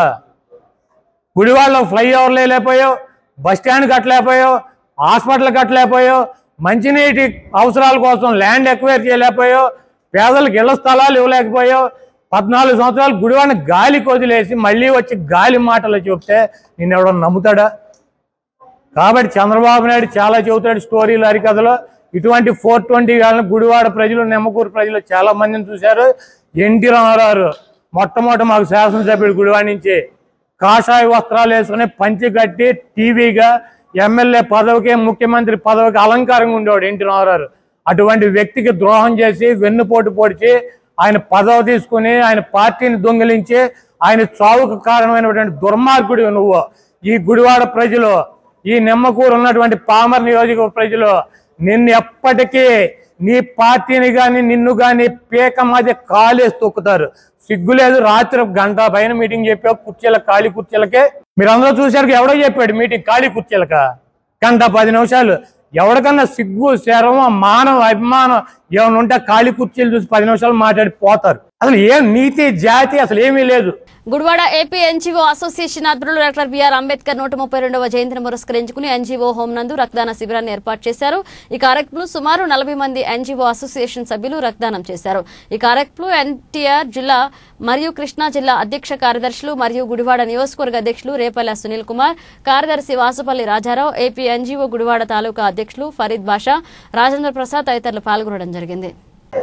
గుడివాడలో ఫ్లైఓవర్లు లేకపోయావు బస్ స్టాండ్ కట్టలేకపోయావు హాస్పిటల్ కట్టలేకపోయావు మంచినీటి అవసరాల కోసం ల్యాండ్ ఎక్వైర్ చేయలేకపోయావు పేదలకు ఇళ్ల స్థలాలు ఇవ్వలేకపోయావు పద్నాలుగు సంవత్సరాలు గుడివాడిని గాలి వదిలేసి మళ్ళీ వచ్చి గాలి మాటలు చెప్తే నిన్ను ఎవడో నమ్ముతాడా కాబట్టి చంద్రబాబు నాయుడు చాలా చెబుతాడు స్టోరీలు హరికథలో ఇటువంటి ఫోర్ ట్వంటీ వాళ్ళని గుడివాడ ప్రజలు నిమ్మకూరు ప్రజలు చాలా మందిని చూశారు ఎన్టీ రామారావు మొట్టమొదటి మాకు శాసనసభ్యుడు గుడివాడ నుంచి కాషాయ వస్త్రాలు వేసుకుని పంచి కట్టి టీవీగా ఎమ్మెల్యే పదవికి ముఖ్యమంత్రి పదవికి అలంకారంగా ఉండేవాడు ఎన్టీ రామారావు అటువంటి వ్యక్తికి ద్రోహం చేసి వెన్నుపోటు పొడిచి ఆయన పదవి తీసుకుని ఆయన పార్టీని దొంగిలించి ఆయన చావుకు కారణమైనటువంటి దుర్మార్గుడు నువ్వు ఈ గుడివాడ ప్రజలు ఈ నిమ్మకూరు ఉన్నటువంటి పామర్ నియోజకవర్గ ప్రజలు నిన్ను ఎప్పటికీ నీ పార్టీని గాని నిన్ను గాని పీక మధ్య కాలేసి తొక్కుతారు సిగ్గులేదు రాత్రి గంట పైన మీటింగ్ చెప్పావు కుర్చీల ఖాళీ కుర్చీలకే మీరు అందరూ చూశారు ఎవడో చెప్పాడు మీటింగ్ ఖాళీ కుర్చీలక గంట పది నిమిషాలు ఎవరికన్నా సిగ్గు శరం మానవ అభిమానం ఏమైనా ఉంటే ఖాళీ కుర్చీలు చూసి పది నిమిషాలు మాట్లాడి పోతారు అసలు ఏం నీతి జాతి అసలు ఏమీ లేదు గుడివాడ ఏపీ ఎన్జీఓ అసోసియేషన్ ఆధ్వర్యంలో డాక్టర్ బిఆర్ అంబేద్కర్ నూట ముప్పై రెండవ జయంతిని పురస్కరించుకుని ఎన్జీఓ హోం నందు రక్తదాన శిబిరాన్ని ఏర్పాటు చేశారు ఈ కార్యక్రమంలో సుమారు నలభై మంది ఎన్జీఓ అసోసియేషన్ సభ్యులు రక్తదానం చేశారు ఈ కార్యక్రమంలో ఎన్టీఆర్ జిల్లా మరియు కృష్ణా జిల్లా అధ్యక్ష కార్యదర్శులు మరియు గుడివాడ నియోజకవర్గ అధ్యక్షులు రేపల్ల సునీల్ కుమార్ కార్యదర్శి వాసుపల్లి రాజారావు ఏపీ ఎన్జీఓ గుడివాడ తాలూకా అధ్యక్షులు ఫరీద్ బాషా రాజేంద్ర ప్రసాద్ తదితరులు పాల్గొనడం జరిగింది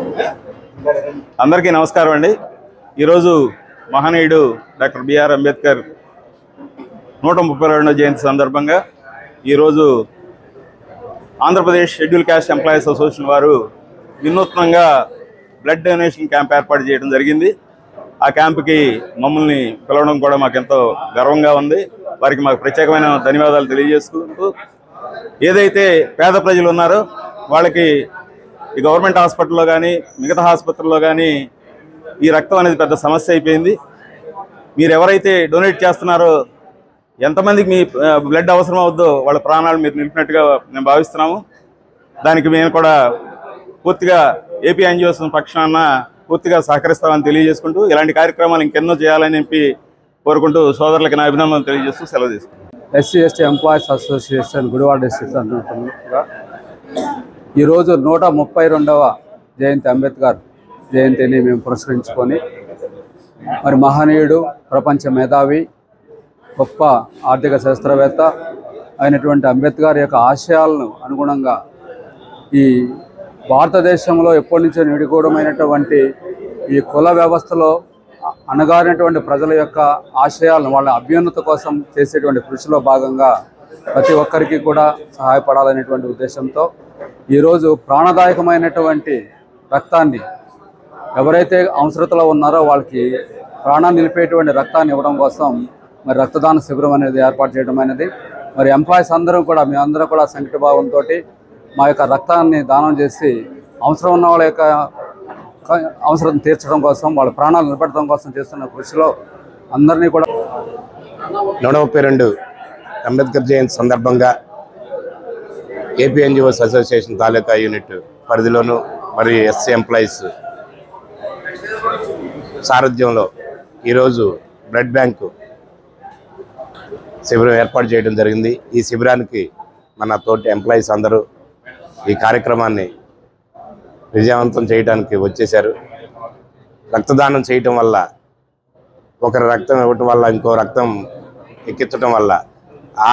అందరికీ నమస్కారం అండి ఈరోజు మహనీయుడు డాక్టర్ బిఆర్ అంబేద్కర్ నూట ముప్పై రెండవ జయంతి సందర్భంగా ఈరోజు Andhra Pradesh schedule caste employees association వారు వినూత్నంగా బ్లడ్ డొనేషన్ క్యాంప్ ఏర్పాటు చేయడం జరిగింది ఆ క్యాంపుకి మమ్మల్ని పిలవడం కూడా మాకు ఎంతో గర్వంగా ఉంది వారికి మాకు ప్రత్యేకమైన ధన్యవాదాలు తెలియజేసుకుంటూ ఏదైతే పేద ప్రజలు ఉన్నారో వాళ్ళకి ఈ గవర్నమెంట్ హాస్పిటల్లో కానీ మిగతా ఆసుపత్రుల్లో కానీ ఈ రక్తం అనేది పెద్ద సమస్య అయిపోయింది మీరు ఎవరైతే డొనేట్ చేస్తున్నారో ఎంతమందికి మీ ఆ, బ్లడ్ అవసరం అవుద్దో వాళ్ళ ప్రాణాలు మీరు నిలిపినట్టుగా మేము భావిస్తున్నాము దానికి మేము కూడా పూర్తిగా ఏపీ ఎన్జిఓస్ పక్షాన పూర్తిగా సహకరిస్తామని తెలియజేసుకుంటూ ఇలాంటి కార్యక్రమాలు ఇంకెన్నో చేయాలని చెప్పి కోరుకుంటూ సోదరులకి నా అభినందనలు తెలియజేస్తూ సెలవు తీసుకుంటాను SC ST employees association Gudivada district అన్నట్టుగా ఈరోజు నూట ముప్పై రెండవ జయంతి అంబేద్కర్ జయంతిని మేము పురస్కరించుకొని మరి మహనీయుడు ప్రపంచ మేధావి గొప్ప ఆర్థిక శాస్త్రవేత్త అయినటువంటి అంబేద్కర్ యొక్క ఆశయాలను అనుగుణంగా ఈ భారతదేశంలో ఎప్పటి నుంచో నిడిగూఢమైనటువంటి ఈ కుల వ్యవస్థలో అణగారినటువంటి ప్రజల యొక్క ఆశయాలను వాళ్ళ అభ్యున్నత కోసం చేసేటువంటి కృషిలో భాగంగా ప్రతి ఒక్కరికి కూడా సహాయపడాలనేటువంటి ఉద్దేశంతో ఈరోజు ప్రాణదాయకమైనటువంటి రక్తాన్ని ఎవరైతే అవసరతలో ఉన్నారో వాళ్ళకి ప్రాణాన్ని నిలిపేటువంటి రక్తాన్ని ఇవ్వడం కోసం మరి రక్తదాన శిబిరం అనేది ఏర్పాటు చేయడం అనేది మరి ఎంప్లాయీస్ అందరం కూడా మీ అందరం కూడా సంకట భావంతో మా యొక్క రక్తాన్ని దానం చేసి అవసరం ఉన్న వాళ్ళ యొక్క క- అవసరం తీర్చడం కోసం వాళ్ళ ప్రాణాలు నిలబెట్టడం కోసం చేస్తున్న కృషిలో అందరినీ కూడా నూట ముప్పై రెండు అంబేద్కర్ జయంతి సందర్భంగా AP NGOs association taluka unit పరిధిలోను మరియు ఎస్సీ ఎంప్లాయీస్ సారథ్యంలో ఈరోజు బ్లడ్ బ్యాంకు శిబిరం ఏర్పాటు చేయడం జరిగింది ఈ శిబిరానికి మన తోటి ఎంప్లాయీస్ అందరూ ఈ కార్యక్రమాన్ని విజయవంతం చేయడానికి వచ్చేశారు రక్తదానం చేయటం వల్ల ఒకరి రక్తం ఇవ్వటం వల్ల ఇంకో రక్తం ఎక్కించడం వల్ల ఆ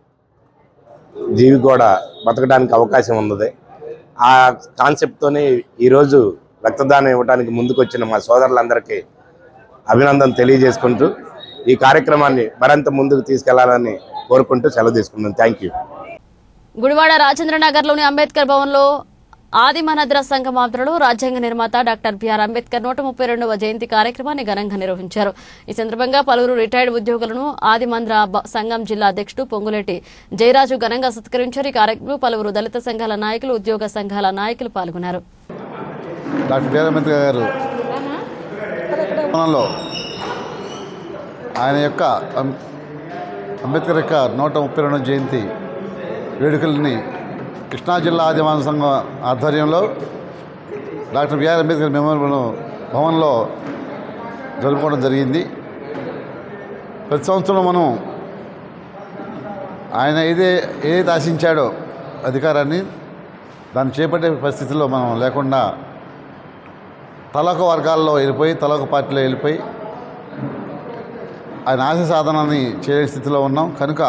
జీవి కూడా బతకడానికి అవకాశం ఉన్నది ఆ కాన్సెప్ట్తోనే ఈరోజు రక్తదానం ఇవ్వడానికి ముందుకొచ్చిన మా సోదరులందరికీ అభినందన తెలియజేసుకుంటూ ఈ కార్యక్రమాన్ని మరింత ముందుకు తీసుకెళ్లాలని కోరుకుంటూ సెలవు తీసుకున్నాను థ్యాంక్ యూ గుడివాడ రాజేంద్ర నగర్ లోని అంబేద్కర్ భవన్ లో ఆదిమనద్ర సంఘం ఆధ్వర్యంలో రాజ్యాంగ నిర్మాత డాక్టర్ బిఆర్ అంబేద్కర్ నూట ముప్పై రెండవ జయంతి కార్యక్రమాన్ని ఘనంగా నిర్వహించారు ఈ సందర్భంగా పలువురు రిటైర్డ్ ఉద్యోగులను ఆదిమంద్ర బ- సంఘం జిల్లా అధ్యక్షుడు పొంగులేటి జయరాజు ఘనంగా సత్కరించారు ఈ కార్యక్రమంలో పలువురు దళిత సంఘాల నాయకులు ఉద్యోగ సంఘాల నాయకులు పాల్గొన్నారు డాక్టర్ బిఆర్ అంబేద్కర్ గారు భవనంలో ఆయన యొక్క అం- అంబేద్కర్ యొక్క నూట ముప్పై రెండవ జయంతి వేడుకల్ని కృష్ణా జిల్లా ఆదివాసీ సంఘం ఆధ్వర్యంలో డాక్టర్ బిఆర్ అంబేద్కర్ మెమోరియల్ భవన్లో జరుపుకోవడం జరిగింది ప్రతి సంవత్సరం మనం ఆయన ఏదే ఏదైతే ఆశించాడో అధికారాన్ని దాన్ని చేపట్టే పరిస్థితుల్లో మనం లేకుండా తలొక వర్గాల్లో వెళ్ళిపోయి తలొక పార్టీలో వెళ్ళిపోయి ఆయన ఆశ సాధనాన్ని చేయలేని స్థితిలో ఉన్నాం కనుక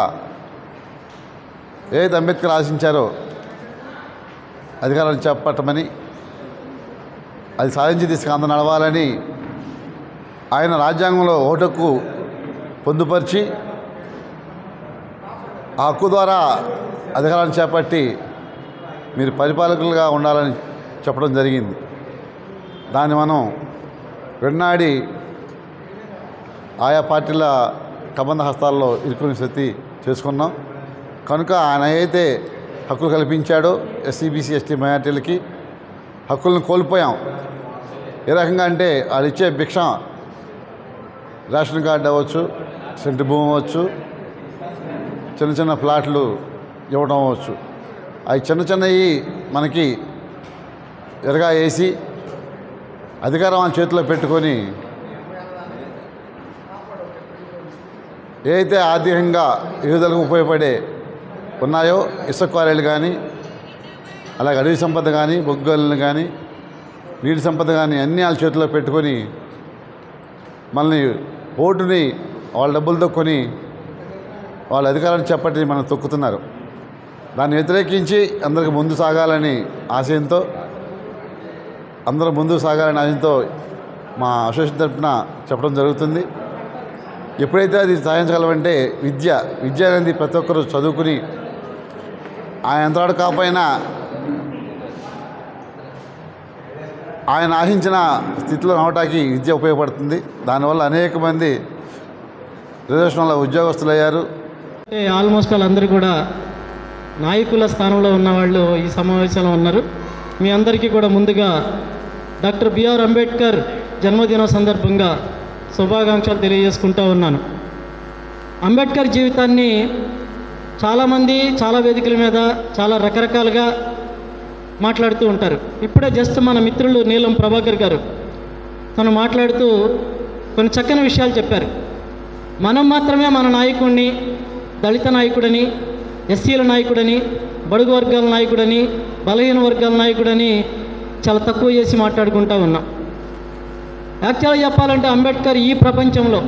ఏదైతే అంబేద్కర్ ఆశించారో అధికారాన్ని చేపట్టమని అది సాధించి తీసుకు నడవాలని ఆయన రాజ్యాంగంలో ఓటకు పొందుపరిచి ఆ హక్కు ద్వారా అధికారాన్ని చేపట్టి మీరు పరిపాలకులుగా ఉండాలని చెప్పడం జరిగింది దాన్ని మనం వెన్నాడి ఆయా పార్టీల కబంధ హస్తాల్లో ఇరుకుని స్థితి చేసుకున్నాం కనుక ఆయన అయితే హక్కులు కల్పించాడో ఎస్సీబీసీ ఎస్టీ మైనార్టీలకి హక్కులను కోల్పోయాం ఏ రకంగా అంటే వాళ్ళు ఇచ్చే భిక్ష రేషన్ కార్డు అవ్వచ్చు సెంటు భూమి అవ్వచ్చు చిన్న చిన్న ఫ్లాట్లు ఇవ్వడం అవ్వచ్చు అవి చిన్న చిన్నవి మనకి ఎరగా వేసి అధికారం ఆయన చేతిలో పెట్టుకొని ఏదైతే ఆర్థికంగా ఎదుగుదలకు ఉపయోగపడే ఉన్నాయో ఇసుక క్వారీలు కానీ అలాగే అడవి సంపద కానీ బొగ్గలను కానీ నీటి సంపద కానీ అన్నీ వాళ్ళ చేతిలో పెట్టుకొని మనల్ని ఓటుని వాళ్ళ డబ్బులతో కొని వాళ్ళ అధికారాన్ని చెప్పట్టి మనం తొక్కుతున్నారు దాన్ని వ్యతిరేకించి అందరికి ముందు సాగాలని ఆశయంతో అందరూ ముందుకు సాగాలని ఆశయంతో మా అసోసియేషన్ తరఫున చెప్పడం జరుగుతుంది ఎప్పుడైతే అది సాధించగలమంటే విద్య విద్య అనేది ప్రతి ఒక్కరు చదువుకుని ఆయన ఎంతవాడు కాకపోయినా ఆయన ఆశించిన స్థితిలో రావటానికి విద్య ఉపయోగపడుతుంది దానివల్ల అనేక మంది రిజర్వేషన్ వల్ల ఉద్యోగస్తులు అయ్యారు అంటే ఆల్మోస్ట్ వాళ్ళందరూ కూడా నాయకుల స్థానంలో ఉన్నవాళ్ళు ఈ సమావేశంలో ఉన్నారు మీ అందరికీ కూడా ముందుగా డాక్టర్ బిఆర్ అంబేద్కర్ జన్మదినం సందర్భంగా శుభాకాంక్షలు తెలియజేసుకుంటూ ఉన్నాను అంబేద్కర్ జీవితాన్ని చాలామంది చాలా వేదికల మీద చాలా రకరకాలుగా మాట్లాడుతూ ఉంటారు ఇప్పుడే జస్ట్ మన మిత్రులు నీలం ప్రభాకర్ గారు తను మాట్లాడుతూ కొన్ని చక్కని విషయాలు చెప్పారు మనం మాత్రమే మన నాయకుడిని దళిత నాయకుడని ఎస్సీల నాయకుడని బడుగు వర్గాల నాయకుడని బలహీన వర్గాల నాయకుడని చాలా తక్కువ చేసి మాట్లాడుకుంటా ఉన్నాం యాక్చువల్గా చెప్పాలంటే అంబేద్కర్ ఈ ప్రపంచంలో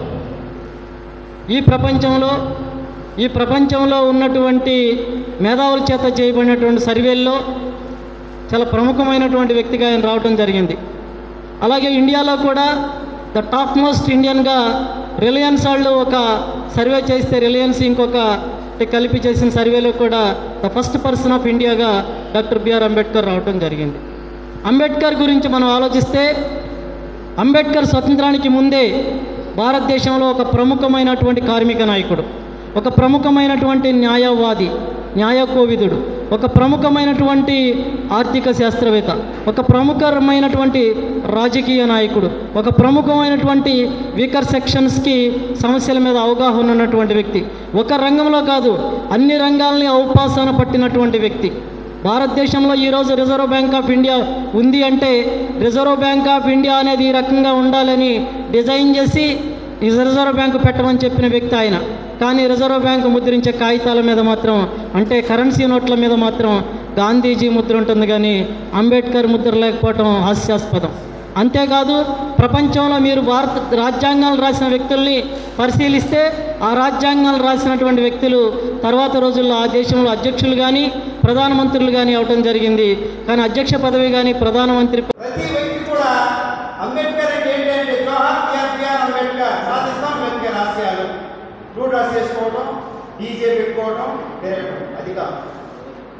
ఈ ప్రపంచంలో ఈ ప్రపంచంలో ఉన్నటువంటి మేధావుల చేత చేయబడినటువంటి సర్వేల్లో చాలా ప్రముఖమైనటువంటి వ్యక్తిగా ఆయన రావడం జరిగింది అలాగే ఇండియాలో కూడా ద టాప్ మోస్ట్ ఇండియన్గా రిలయన్స్ వాళ్ళు ఒక సర్వే చేస్తే రిలయన్స్ ఇంకొక కలిపి చేసిన సర్వేలో కూడా ద ఫస్ట్ పర్సన్ ఆఫ్ ఇండియాగా డాక్టర్ బిఆర్ అంబేద్కర్ రావడం జరిగింది అంబేద్కర్ గురించి మనం ఆలోచిస్తే అంబేద్కర్ స్వతంత్రానికి ముందే భారతదేశంలో ఒక ప్రముఖమైనటువంటి కార్మిక నాయకుడు ఒక ప్రముఖమైనటువంటి న్యాయవాది న్యాయకోవిదుడు ఒక ప్రముఖమైనటువంటి ఆర్థిక శాస్త్రవేత్త ఒక ప్రముఖమైనటువంటి రాజకీయ నాయకుడు ఒక ప్రముఖమైనటువంటి వీకర్ సెక్షన్స్కి సమస్యల మీద అవగాహన ఉన్నటువంటి వ్యక్తి ఒక రంగంలో కాదు అన్ని రంగాల్ని ఔపాసన పట్టినటువంటి వ్యక్తి భారతదేశంలో ఈరోజు రిజర్వ్ బ్యాంక్ ఆఫ్ ఇండియా ఉంది అంటే రిజర్వ్ బ్యాంక్ ఆఫ్ ఇండియా అనేది ఈ రకంగా ఉండాలని డిజైన్ చేసి ఈ రిజర్వ్ బ్యాంకు పెట్టమని చెప్పిన వ్యక్తి ఆయన కానీ రిజర్వ్ బ్యాంకు ముద్రించే కాగితాల మీద మాత్రం అంటే కరెన్సీ నోట్ల మీద మాత్రం గాంధీజీ ముద్ర ఉంటుంది కానీ అంబేద్కర్ ముద్ర లేకపోవటం హాస్యాస్పదం అంతేకాదు ప్రపంచంలో మీరు భారత రాజ్యాంగాలు రాసిన వ్యక్తుల్ని పరిశీలిస్తే ఆ రాజ్యాంగాలు రాసినటువంటి వ్యక్తులు తర్వాత రోజుల్లో ఆ దేశంలో అధ్యక్షులు కానీ ప్రధానమంత్రులు కానీ అవటం జరిగింది కానీ అధ్యక్ష పదవి కానీ ప్రధానమంత్రి ప్రతి వ్యక్తి కూడా అంబేద్కర్ అంటే ఏంటంటే జవహర్ బిఆర్ బిఆర్ అంబేద్కర్ సాధిస్తాం అంబేద్కర్ ఆశయాలు రూట్ రాసి చేసుకోవడం డీజే పెట్టుకోవడం తిరగడం అది కాదు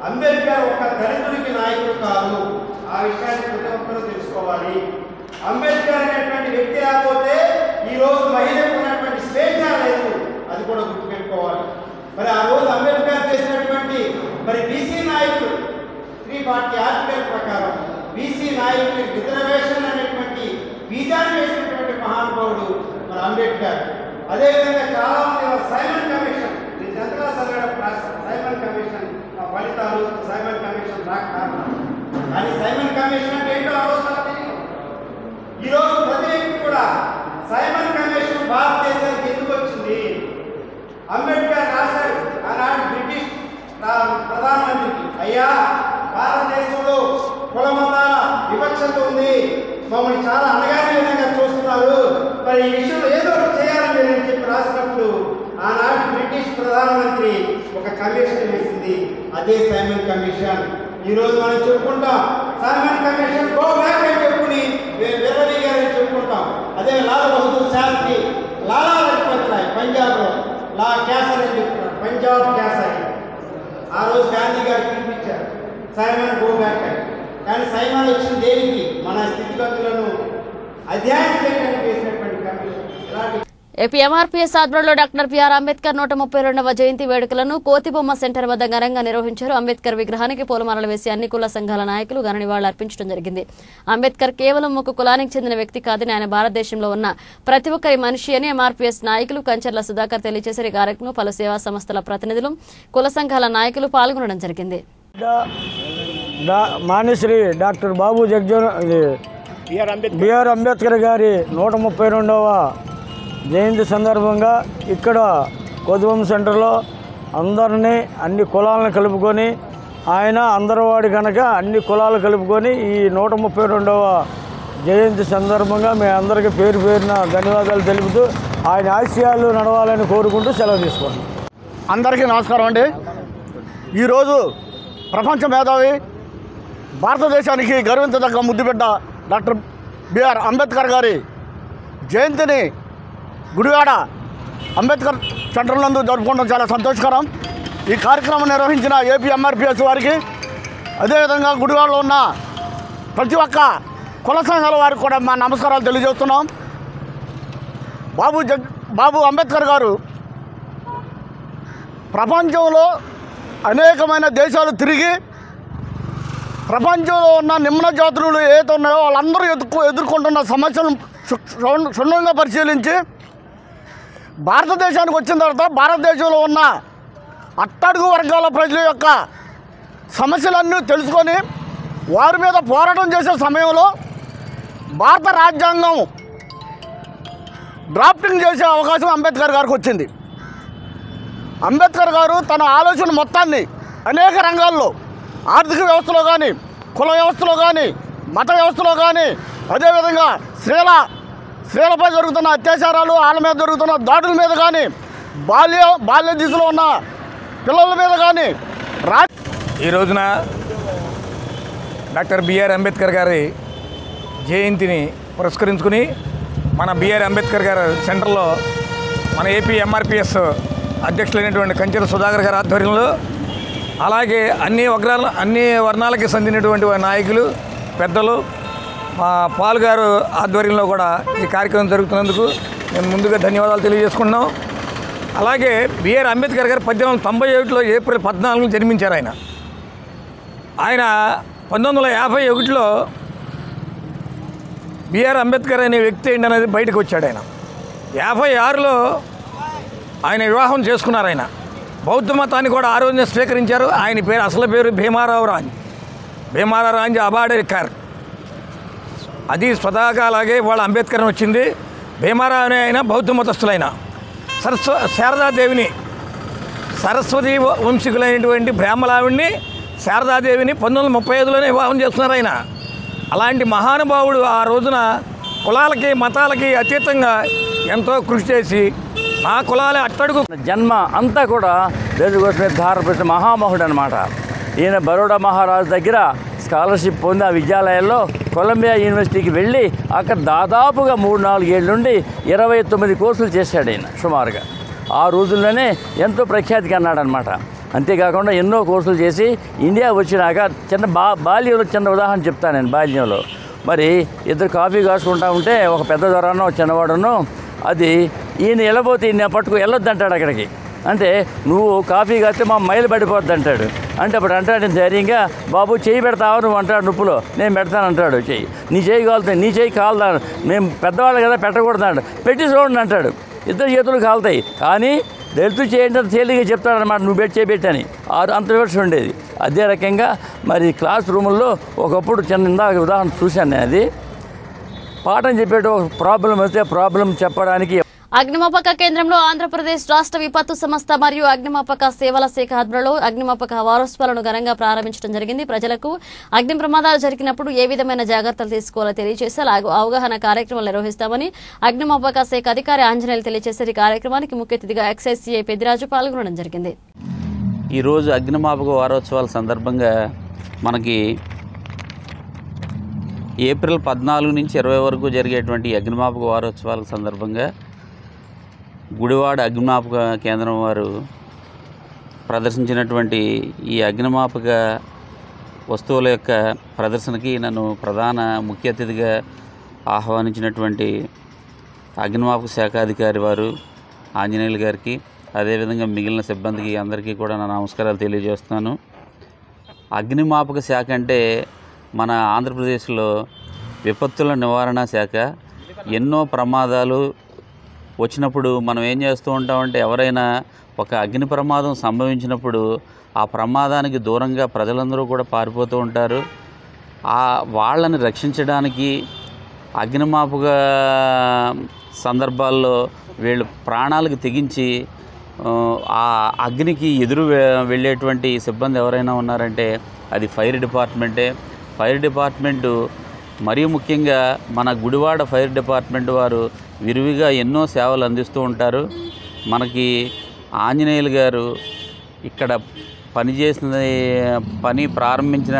అంబేద్కర్ ఒక దళితుడికి నాయకుడు కాదు ఆ విషయాన్ని ప్రతి ఒక్కరూ తెలుసుకోవాలి అంబేద్కర్ అనేటువంటి వ్యక్తి రాకపోతే ఈ రోజు మహిళకు ఉన్నటువంటి స్వేచ్ఛ లేదు అది కూడా గుర్తుపెట్టుకోవాలి మరి ఆ రోజు అంబేద్కర్ చేసినటువంటి మరి బీసీ నాయకులు త్రీ ఫార్టీ ఆర్టికల్ ప్రకారం బీసీ నాయకులకి రిజర్వేషన్ అనేటువంటి బీజాన్ని వేసినటువంటి మహానుభావుడు మరి అంబేద్కర్ అదేవిధంగా చాలా మంది వాళ్ళ సైమన్ కమిషన్ నేను ఎంతగా చదివాడు క్లాస్ సైమన్ కమిషన్ ఆ ఫలితాలు సైమన్ కమిషన్ రాక కారణం కానీ సైమన్ కమిషన్ అంటే ఏంటో ఆ రోజు నాకు తెలియదు ఈ రోజు ప్రతి వ్యక్తి కూడా సైమన్ కమిషన్ భారతదేశానికి ఎందుకు వచ్చింది అంబేద్కర్ రాశాడు ఆనాడు బ్రిటిష్ ప్ర- ప్రధానమంత్రికి అయ్యా భారతదేశంలో కుల మతాల వివక్షత ఉంది మమ్మల్ని చాలా అనగానే విధంగా చూస్తున్నారు మరి ఈ విషయంలో ఏదో ఒకటి చేయాలని నేను చెప్పి రాసినప్పుడు ఆనాటి బ్రిటిష్ ప్రధానమంత్రి ఒక కమిషన్ వేసింది అదే సైమన్ కమిషన్ ఈ రోజు మనం చెప్పుకుంటాం సైమన్ కమిషన్ గో బ్యాక్ అని చెప్పుకుని విరవీ గారని చెప్పుకుంటాం అదే లాల్ బహదూర్ శాస్త్రి లాలా లజపత్ రాయ్ పంజాబ్ లో లా క్యాసర్ అని చెప్తున్నాడు పంజాబ్ క్యాసర్ ఆ రోజు గాంధీ గారు పిలిపించారు సైమన్ గో బ్యాక్ అని కానీ సైమన్ వచ్చిన దేనికి మన స్థితిగతులను అధ్యయనం చేయడానికి వేసినటువంటి కమిషన్ ఇలాంటి ఏపీ ఎంఆర్పీఎస్ ఆధ్వర్యంలో డాక్టర్ బిఆర్ అంబేద్కర్ నూట ముప్పై రెండవ జయంతి వేడుకలను కోతిబొమ్మ సెంటర్ వద్ద ఘనంగా నిర్వహించారు అంబేద్కర్ విగ్రహానికి పూలమాలలు వేసి అన్ని కుల సంఘాల నాయకులు ఘన నివాళులు అర్పించడం జరిగింది అంబేద్కర్ కేవలం ఒక కులానికి చెందిన వ్యక్తి కాదని ఆయన భారతదేశంలో ఉన్న ప్రతి ఒక్కరి మనిషి అని ఎంఆర్పీఎస్ నాయకులు కంచర్ల సుధాకర్ తెలియజేశారు ఈ కార్యక్రమంలో పలు సేవా సంస్థల ప్రతినిధులు కుల సంఘాల నాయకులు పాల్గొనడం జరిగింది డా- మాన్యశ్రీ డాక్టర్ బాబు జగ్జన్ ఇది బిఆర్ అంబేద్కర్ గారి నూట ముప్పై రెండవ జయంతి సందర్భంగా ఇక్కడ కొద్దువం సెంటర్లో అందరినీ అన్ని కులాలను కలుపుకొని ఆయన అందరివాడి కనుక అన్ని కులాలు కలుపుకొని ఈ నూట ముప్పై రెండవ జయంతి సందర్భంగా మీ అందరికీ పేరు పేరున ధన్యవాదాలు తెలుపుతూ ఆయన ఆశయాలు నడవాలని కోరుకుంటూ సెలవు తీసుకోండి అందరికీ నమస్కారం అండి ఈరోజు ప్రపంచ మేధావి భారతదేశానికి గర్వించదగ్గ ముద్దుబిడ్డ డాక్టర్ బిఆర్ అంబేద్కర్ గారి జయంతిని గుడివాడ అంబేద్కర్ సెంటర్ నందు జరుపుకోవడం చాలా సంతోషకరం ఈ కార్యక్రమం నిర్వహించిన ఏపీ ఎంఆర్పిఎస్ వారికి అదేవిధంగా గుడివాడలో ఉన్న ప్రతి ఒక్క కుల సంఘాల వారికి కూడా మా నమస్కారాలు తెలియజేస్తున్నాం బాబు జగ్ బాబు అంబేద్కర్ గారు ప్రపంచంలో అనేకమైన దేశాలు తిరిగి ప్రపంచంలో ఉన్న నిమ్న జాతులు ఏదైతే ఉన్నాయో వాళ్ళందరూ ఎదుర్కొ ఎదుర్కొంటున్న సమస్యలను క్షు- క్షుణ్- క్షుణ్ణంగా పరిశీలించి భారతదేశానికి వచ్చిన తర్వాత భారతదేశంలో ఉన్న అట్టడుగు వర్గాల ప్రజల యొక్క సమస్యలన్నీ తెలుసుకొని వారి మీద పోరాటం చేసే సమయంలో భారత రాజ్యాంగం డ్రాఫ్టింగ్ చేసే అవకాశం అంబేద్కర్ గారికి వచ్చింది అంబేద్కర్ గారు తన ఆలోచన మొత్తాన్ని అనేక రంగాల్లో ఆర్థిక వ్యవస్థలో కానీ కుల వ్యవస్థలో కానీ మత వ్యవస్థలో కానీ అదేవిధంగా స్త్రీల స్త్రీలపై జరుగుతున్న అత్యాచారాలు వాళ్ళ మీద జరుగుతున్న దాడుల మీద కానీ బాల్య బాల్య దిశలో ఉన్న పిల్లల మీద కానీ రా ఈ రోజున డాక్టర్ బిఆర్ అంబేద్కర్ గారి జయంతిని పురస్కరించుకుని మన బిఆర్ అంబేద్కర్ గారి సెంటర్లో మన ఏపీ ఎంఆర్పిఎస్ అధ్యక్షులైనటువంటి కంచెల సుధాకర్ గారి ఆధ్వర్యంలో అలాగే అన్ని వర్గాల అన్ని వర్ణాలకి చెందినటువంటి వారి నాయకులు పెద్దలు మా పాల్ గారు ఆధ్వర్యంలో కూడా ఈ కార్యక్రమం జరుగుతున్నందుకు మేము ముందుగా ధన్యవాదాలు తెలియజేసుకుంటున్నాం అలాగే బిఆర్ అంబేద్కర్ గారు పద్దెనిమిది వందల తొంభై ఒకటిలో ఏప్రిల్ పద్నాలుగున జన్మించారు ఆయన ఆయన పంతొమ్మిది వందల యాభై ఒకటిలో బిఆర్ అంబేద్కర్ అనే వ్యక్తి ఏంటి అనేది బయటకు వచ్చాడు ఆయన యాభై ఆరులో ఆయన వివాహం చేసుకున్నారు ఆయన బౌద్ధ మతాన్ని కూడా ఆ రోజున స్వీకరించారు ఆయన పేరు అసలు పేరు భీమారావు రాంజ్ భీమారావు రాంజ్ అబాడేకర్ అది స్వతహాగా అలాగే వాళ్ళ అంబేద్కర్ అని వచ్చింది భీమారావు అనే ఆయన బౌద్ధ మతస్థులైన సరస్వ శారదాదేవిని సరస్వతి వంశీకులైనటువంటి బ్రాహ్మలావిడిని శారదాదేవిని పంతొమ్మిది వందల ముప్పై ఐదులోనే వివాహం చేస్తున్నారు ఆయన అలాంటి మహానుభావుడు ఆ రోజున కులాలకి మతాలకి అతీతంగా ఎంతో కృషి చేసి ఆ కులాలే అట్టడుగు జన్మ అంతా కూడా దేశకోసమే ధారపోసిన మహామహుడు అనమాట ఈయన బరోడా మహారాజు దగ్గర స్కాలర్షిప్ పొంది ఆ విద్యాలయాల్లో కొలంబియా యూనివర్సిటీకి వెళ్ళి అక్కడ దాదాపుగా మూడు నాలుగేళ్ళ నుండి ఇరవై తొమ్మిది కోర్సులు చేశాడు ఆయన సుమారుగా ఆ రోజుల్లోనే ఎంతో ప్రఖ్యాతికి అన్నాడనమాట అంతేకాకుండా ఎన్నో కోర్సులు చేసి ఇండియా వచ్చినాక చిన్న బా బాల్యంలో చిన్న ఉదాహరణ చెప్తాను నేను బాల్యంలో మరి ఇద్దరు కాఫీ కాసుకుంటా ఉంటే ఒక పెద్ద దొరను ఒక చిన్నవాడును అది ఈయన వెళ్ళబోతే ఈయన పట్టుకు వెళ్ళొద్దు అంటాడు అక్కడికి అంటే నువ్వు కాఫీ కాస్తే మా మైలు పడిపోద్ది అంటాడు అంటే అప్పుడు అంటాడు ధైర్యంగా బాబు చేయి పెడతావా నువ్వు అంటాడు నొప్పులో నేను పెడతాను అంటాడు చెయ్యి నీ చేయి కాలుతాయి నీ చేయి కాలుదా మేము పెద్దవాళ్ళు కదా పెట్టకూడదు అంటాడు పెట్టి చూడండి అంటాడు ఇద్దరు చేతులు కాలుతాయి కానీ వెళ్తూ చేయండి అంత తేలిగా చెప్తాడనమాట నువ్వు పెట్టి చేయబెట్టని ఆరు అంత వివక్ష ఉండేది అదే రకంగా మరి క్లాస్ రూముల్లో ఒకప్పుడు చిన్న ఇందాక ఉదాహరణ చూశాను నేను అది పాఠం చెప్పేట ఒక ప్రాబ్లం వస్తే ప్రాబ్లం చెప్పడానికి అగ్నిమాపక కేంద్రంలో ఆంధ్రప్రదేశ్ రాష్ట్ర విపత్తు సంస్థ మరియు అగ్నిమాపక సేవల శాఖ ఆధ్వర్యంలో అగ్నిమాపక వారోత్సవాలను ఘనంగా ప్రారంభించడం జరిగింది ప్రజలకు అగ్ని ప్రమాదాలు జరిగినప్పుడు ఏ విధమైన జాగ్రత్తలు తీసుకోవాలో తెలియజేసి అలాగే అవగాహన కార్యక్రమాలు నిర్వహిస్తామని అగ్నిమాపక శాఖ అధికారి ఆంజనేయులు తెలియజేశారు ఈ కార్యక్రమానికి ముఖ్య అతిథిగా ఎక్సైజ్ సిఐ పెద్దిరాజు పాల్గొనడం జరిగింది ఈరోజు అగ్నిమాపక వారోత్సవాల సందర్భంగా మనకి ఏప్రిల్ పద్నాలుగు నుంచి ఇరవై వరకు జరిగేటువంటి ఈ అగ్నిమాపక వారోత్సవాల సందర్భంగా గుడివాడ అగ్నిమాపక కేంద్రం వారు ప్రదర్శించినటువంటి ఈ అగ్నిమాపక వస్తువుల యొక్క ప్రదర్శనకి నన్ను ప్రధాన ముఖ్య అతిథిగా ఆహ్వానించినటువంటి అగ్నిమాపక శాఖ అధికారి వారు ఆంజనేయులు గారికి అదేవిధంగా మిగిలిన సిబ్బందికి అందరికీ కూడా నా నమస్కారాలు తెలియజేస్తున్నాను అగ్నిమాపక శాఖ అంటే మన ఆంధ్రప్రదేశ్లో విపత్తుల నివారణ శాఖ ఎన్నో ప్రమాదాలు వచ్చినప్పుడు మనం ఏం చేస్తూ ఉంటామంటే ఎవరైనా ఒక అగ్ని ప్రమాదం సంభవించినప్పుడు ఆ ప్రమాదానికి దూరంగా ప్రజలందరూ కూడా పారిపోతూ ఉంటారు ఆ వాళ్ళని రక్షించడానికి అగ్నిమాపక సందర్భాల్లో వీళ్ళు ప్రాణాలకు తెగించి ఆ, ఆ అగ్నికి ఎదురు వె- వెళ్ళేటువంటి సిబ్బంది ఎవరైనా ఉన్నారంటే అది ఫైర్ డిపార్ట్మెంటే ఫైర్ డిపార్ట్మెంటు మరీ ముఖ్యంగా మన గుడివాడ ఫైర్ డిపార్ట్మెంట్ వారు విరివిగా ఎన్నో సేవలు అందిస్తూ ఉంటారు మనకి ఆంజనేయులు గారు ఇక్కడ పనిచేసిన పని ప్రారంభించిన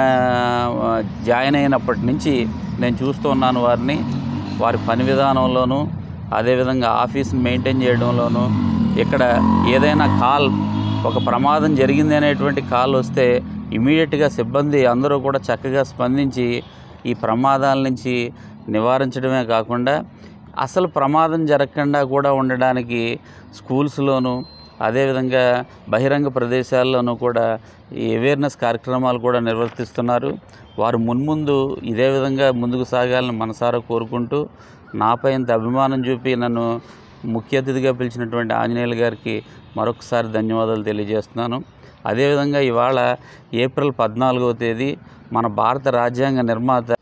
ఆ, జాయిన్ అయినప్పటి నుంచి నేను చూస్తూ ఉన్నాను వారిని వారి పని విధానంలోనూ అదేవిధంగా ఆఫీస్ని మెయింటైన్ చేయడంలోనూ ఇక్కడ ఏదైనా కాల్ ఒక ప్రమాదం జరిగింది అనేటువంటి కాల్ వస్తే ఇమీడియట్గా సిబ్బంది అందరూ కూడా చక్కగా స్పందించి ఈ ప్రమాదాల నుంచి నివారించడమే కాకుండా అసలు ప్రమాదం జరగకుండా కూడా ఉండడానికి స్కూల్స్లోనూ అదేవిధంగా బహిరంగ ప్రదేశాల్లోనూ కూడా ఈ అవేర్నెస్ కార్యక్రమాలు కూడా నిర్వర్తిస్తున్నారు వారు మున్ముందు ఇదే విధంగా ముందుకు సాగాలని మనసారా కోరుకుంటూ నాపై ఇంత అభిమానం చూపి నన్ను ముఖ్య అతిథిగా పిలిచినటువంటి ఆంజనేయులు గారికి మరొకసారి ధన్యవాదాలు తెలియజేస్తున్నాను అదేవిధంగా ఇవాళ ఏప్రిల్ పద్నాలుగవ తేదీ మన భారత రాజ్యాంగ నిర్మాత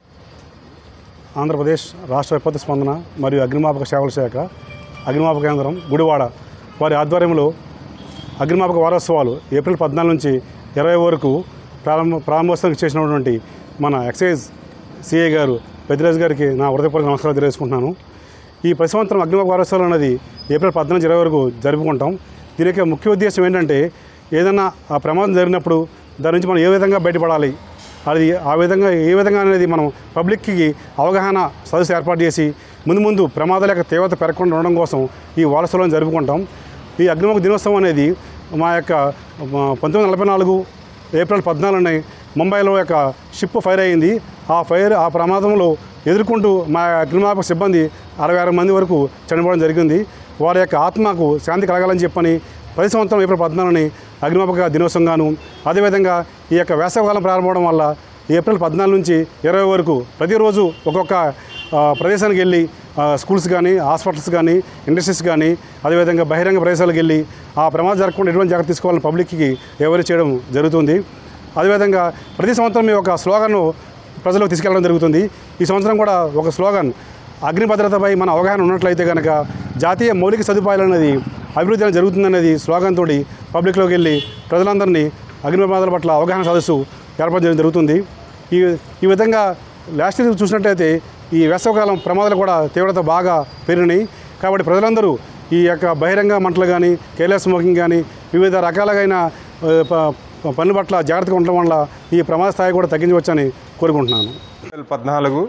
ఆంధ్రప్రదేశ్ రాష్ట్ర విపత్తు స్పందన మరియు అగ్నిమాపక సేవల శాఖ అగ్నిమాపక కేంద్రం గుడివాడ వారి ఆధ్వర్యంలో అగ్నిమాపక వారోత్సవాలు ఏప్రిల్ పద్నాలుగు నుంచి ఇరవై వరకు ప్రారంభ ప్రారంభోత్సవం చేసినటువంటి మన ఎక్సైజ్ సిఐ గారు పెద్దిరాజు గారికి నా హృదయపూర్వక నమస్కారాలు తెలియజేసుకుంటున్నాను ఈ ప్రతి సంవత్సరం అగ్నిమాపక వారోత్సవాలు అనేది ఏప్రిల్ పద్నాలుగు ఇరవై వరకు జరుపుకుంటాం దీని యొక్క ముఖ్య ఉద్దేశం ఏంటంటే ఏదైనా ఆ ప్రమాదం జరిగినప్పుడు దాని నుంచి మనం ఏ విధంగా బయటపడాలి అది ఆ విధంగా ఏ విధంగా అనేది మనం పబ్లిక్కి అవగాహన సదస్సు ఏర్పాటు చేసి ముందు ముందు ప్రమాదాల యొక్క తీవ్రత పెరగకుండా ఉండడం కోసం ఈ వారసులను జరుపుకుంటాం ఈ అగ్నిముఖ దినోత్సవం అనేది మా యొక్క మా పంతొమ్మిది నలభై నాలుగు ఏప్రిల్ పద్నాలుగుని ముంబైలో యొక్క షిప్ ఫైర్ అయింది ఆ ఫైర్ ఆ ప్రమాదంలో ఎదుర్కొంటూ మా అగ్నిమాపక సిబ్బంది అరవై ఆరు మంది వరకు చనిపోవడం జరిగింది వారి యొక్క ఆత్మకు శాంతి కలగాలని చెప్పని ప్రతి సంవత్సరం ఏప్రిల్ పద్నాలుగుని అగ్నిమాపక దినోత్సవంగాను అదేవిధంగా ఈ యొక్క వేసవకాలం ప్రారంభమవడం వల్ల ఏప్రిల్ పద్నాలుగు నుంచి ఇరవై వరకు ప్రతిరోజు ఒక్కొక్క ఆ, ప్రదేశానికి వెళ్ళి ఆ, స్కూల్స్ కానీ హాస్పిటల్స్ కానీ ఇండస్ట్రీస్ కానీ అదేవిధంగా బహిరంగ ప్రదేశాలకు వెళ్ళి ఆ ప్రమాదం జరగకుండా ఎటువంటి జాగ్రత్త తీసుకోవాలని పబ్లిక్కి ఎవరు చేయడం జరుగుతుంది అదేవిధంగా ప్రతి సంవత్సరం మేము ఒక స్లోగన్ను ప్రజలకు తీసుకెళ్ళడం జరుగుతుంది ఈ సంవత్సరం కూడా ఒక స్లోగన్ అగ్ని భద్రతపై మన అవగాహన ఉన్నట్లయితే కనుక జాతీయ మౌలిక సదుపాయాలు అనేది అభివృద్ధి అనేది జరుగుతుందనేది స్లోగన్ తోటి పబ్లిక్లోకి వెళ్ళి ప్రజలందరినీ అగ్ని ప్రమాదాల పట్ల అవగాహన సదస్సు ఏర్పాటు చేయడం జరుగుతుంది ఈ ఈ విధంగా లాస్ట్ ఇయర్ చూసినట్టయితే ఈ వేసవకాలం ప్రమాదాలు కూడా తీవ్రత బాగా పెరిగినాయి కాబట్టి ప్రజలందరూ ఈ యొక్క బహిరంగ మంటలు కానీ కేర్లెస్ స్మోకింగ్ కానీ వివిధ రకాలైన ఆ, ప- పనుల పట్ల జాగ్రత్తగా ఉండడం వల్ల ఈ ప్రమాద స్థాయి కూడా తగ్గించవచ్చని కోరుకుంటున్నాను ఏప్రిల్ పద్నాలుగు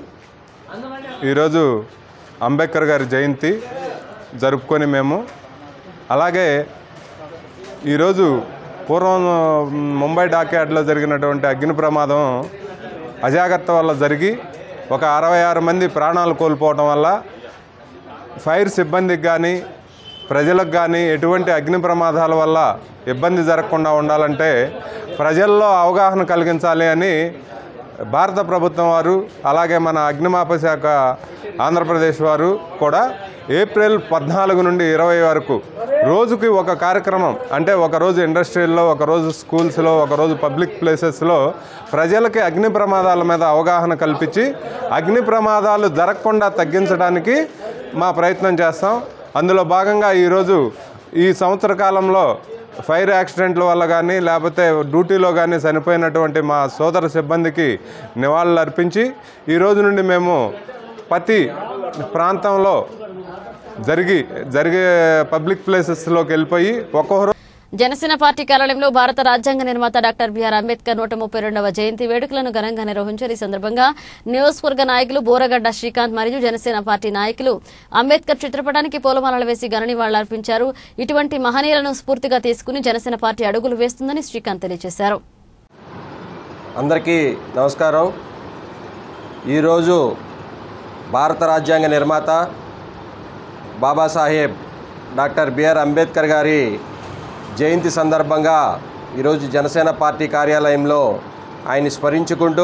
ఈరోజు అంబేద్కర్ గారి జయంతి జరుపుకొని మేము అలాగే ఈరోజు పూర్వం మ్, ముంబై డాక్యార్డ్లో జరిగినటువంటి అగ్ని ప్రమాదం అజాగ్రత్త వల్ల జరిగి ఒక అరవై ఆరు మంది ప్రాణాలు కోల్పోవడం వల్ల ఫైర్ సిబ్బందికి కానీ ప్రజలకు కానీ ఎటువంటి అగ్ని ప్రమాదాల వల్ల ఇబ్బంది జరగకుండా ఉండాలంటే ప్రజల్లో అవగాహన కలిగించాలి అని భారత ప్రభుత్వం వారు అలాగే మన అగ్నిమాపక శాఖ ఆంధ్రప్రదేశ్ వారు కూడా ఏప్రిల్ పద్నాలుగు నుండి ఇరవై వరకు రోజుకి ఒక కార్యక్రమం అంటే ఒకరోజు ఇండస్ట్రీల్లో ఒకరోజు స్కూల్స్లో ఒకరోజు పబ్లిక్ ప్లేసెస్లో ప్రజలకి అగ్ని ప్రమాదాల మీద అవగాహన కల్పించి అగ్ని ప్రమాదాలు జరగకుండా తగ్గించడానికి మా ప్రయత్నం చేస్తాం అందులో భాగంగా ఈరోజు ఈ సంవత్సర కాలంలో ఫైర్ యాక్సిడెంట్ల వల్ల కానీ లేకపోతే డ్యూటీలో కానీ చనిపోయినటువంటి మా సోదర సిబ్బందికి నివాళులు అర్పించి ఈ రోజు నుండి మేము ప్రతి ప్రాంతంలో జరిగి జరిగే పబ్లిక్ ప్లేసెస్లోకి వెళ్ళిపోయి ఒక్కొక్కరు జనసేన పార్టీ కార్యాలయంలో భారత రాజ్యాంగ నిర్మాత డాక్టర్ బిఆర్ అంబేద్కర్ నూట ముప్పై రెండవ జయంతి వేడుకలను ఘనంగా నిర్వహించారు ఈ సందర్భంగా నియోజకవర్గ నాయకులు బోరగడ్డ శ్రీకాంత్ మరియు జనసేన పార్టీ నాయకులు అంబేద్కర్ చిత్రపటానికి పూలమాలలు వేసి ఘన నివాళులర్పించారు ఇటువంటి మహనీయులను స్ఫూర్తిగా తీసుకుని జనసేన పార్టీ అడుగులు వేస్తుందని శ్రీకాంత్ తెలియజేశారు అందరికీ నమస్కారం ఈరోజు భారత రాజ్యాంగ నిర్మాత బాబాసాహెబ్ డాక్టర్ బిఆర్ అంబేద్కర్ గారి జయంతి సందర్భంగా ఈరోజు జనసేన పార్టీ కార్యాలయంలో ఆయన్ని స్మరించుకుంటూ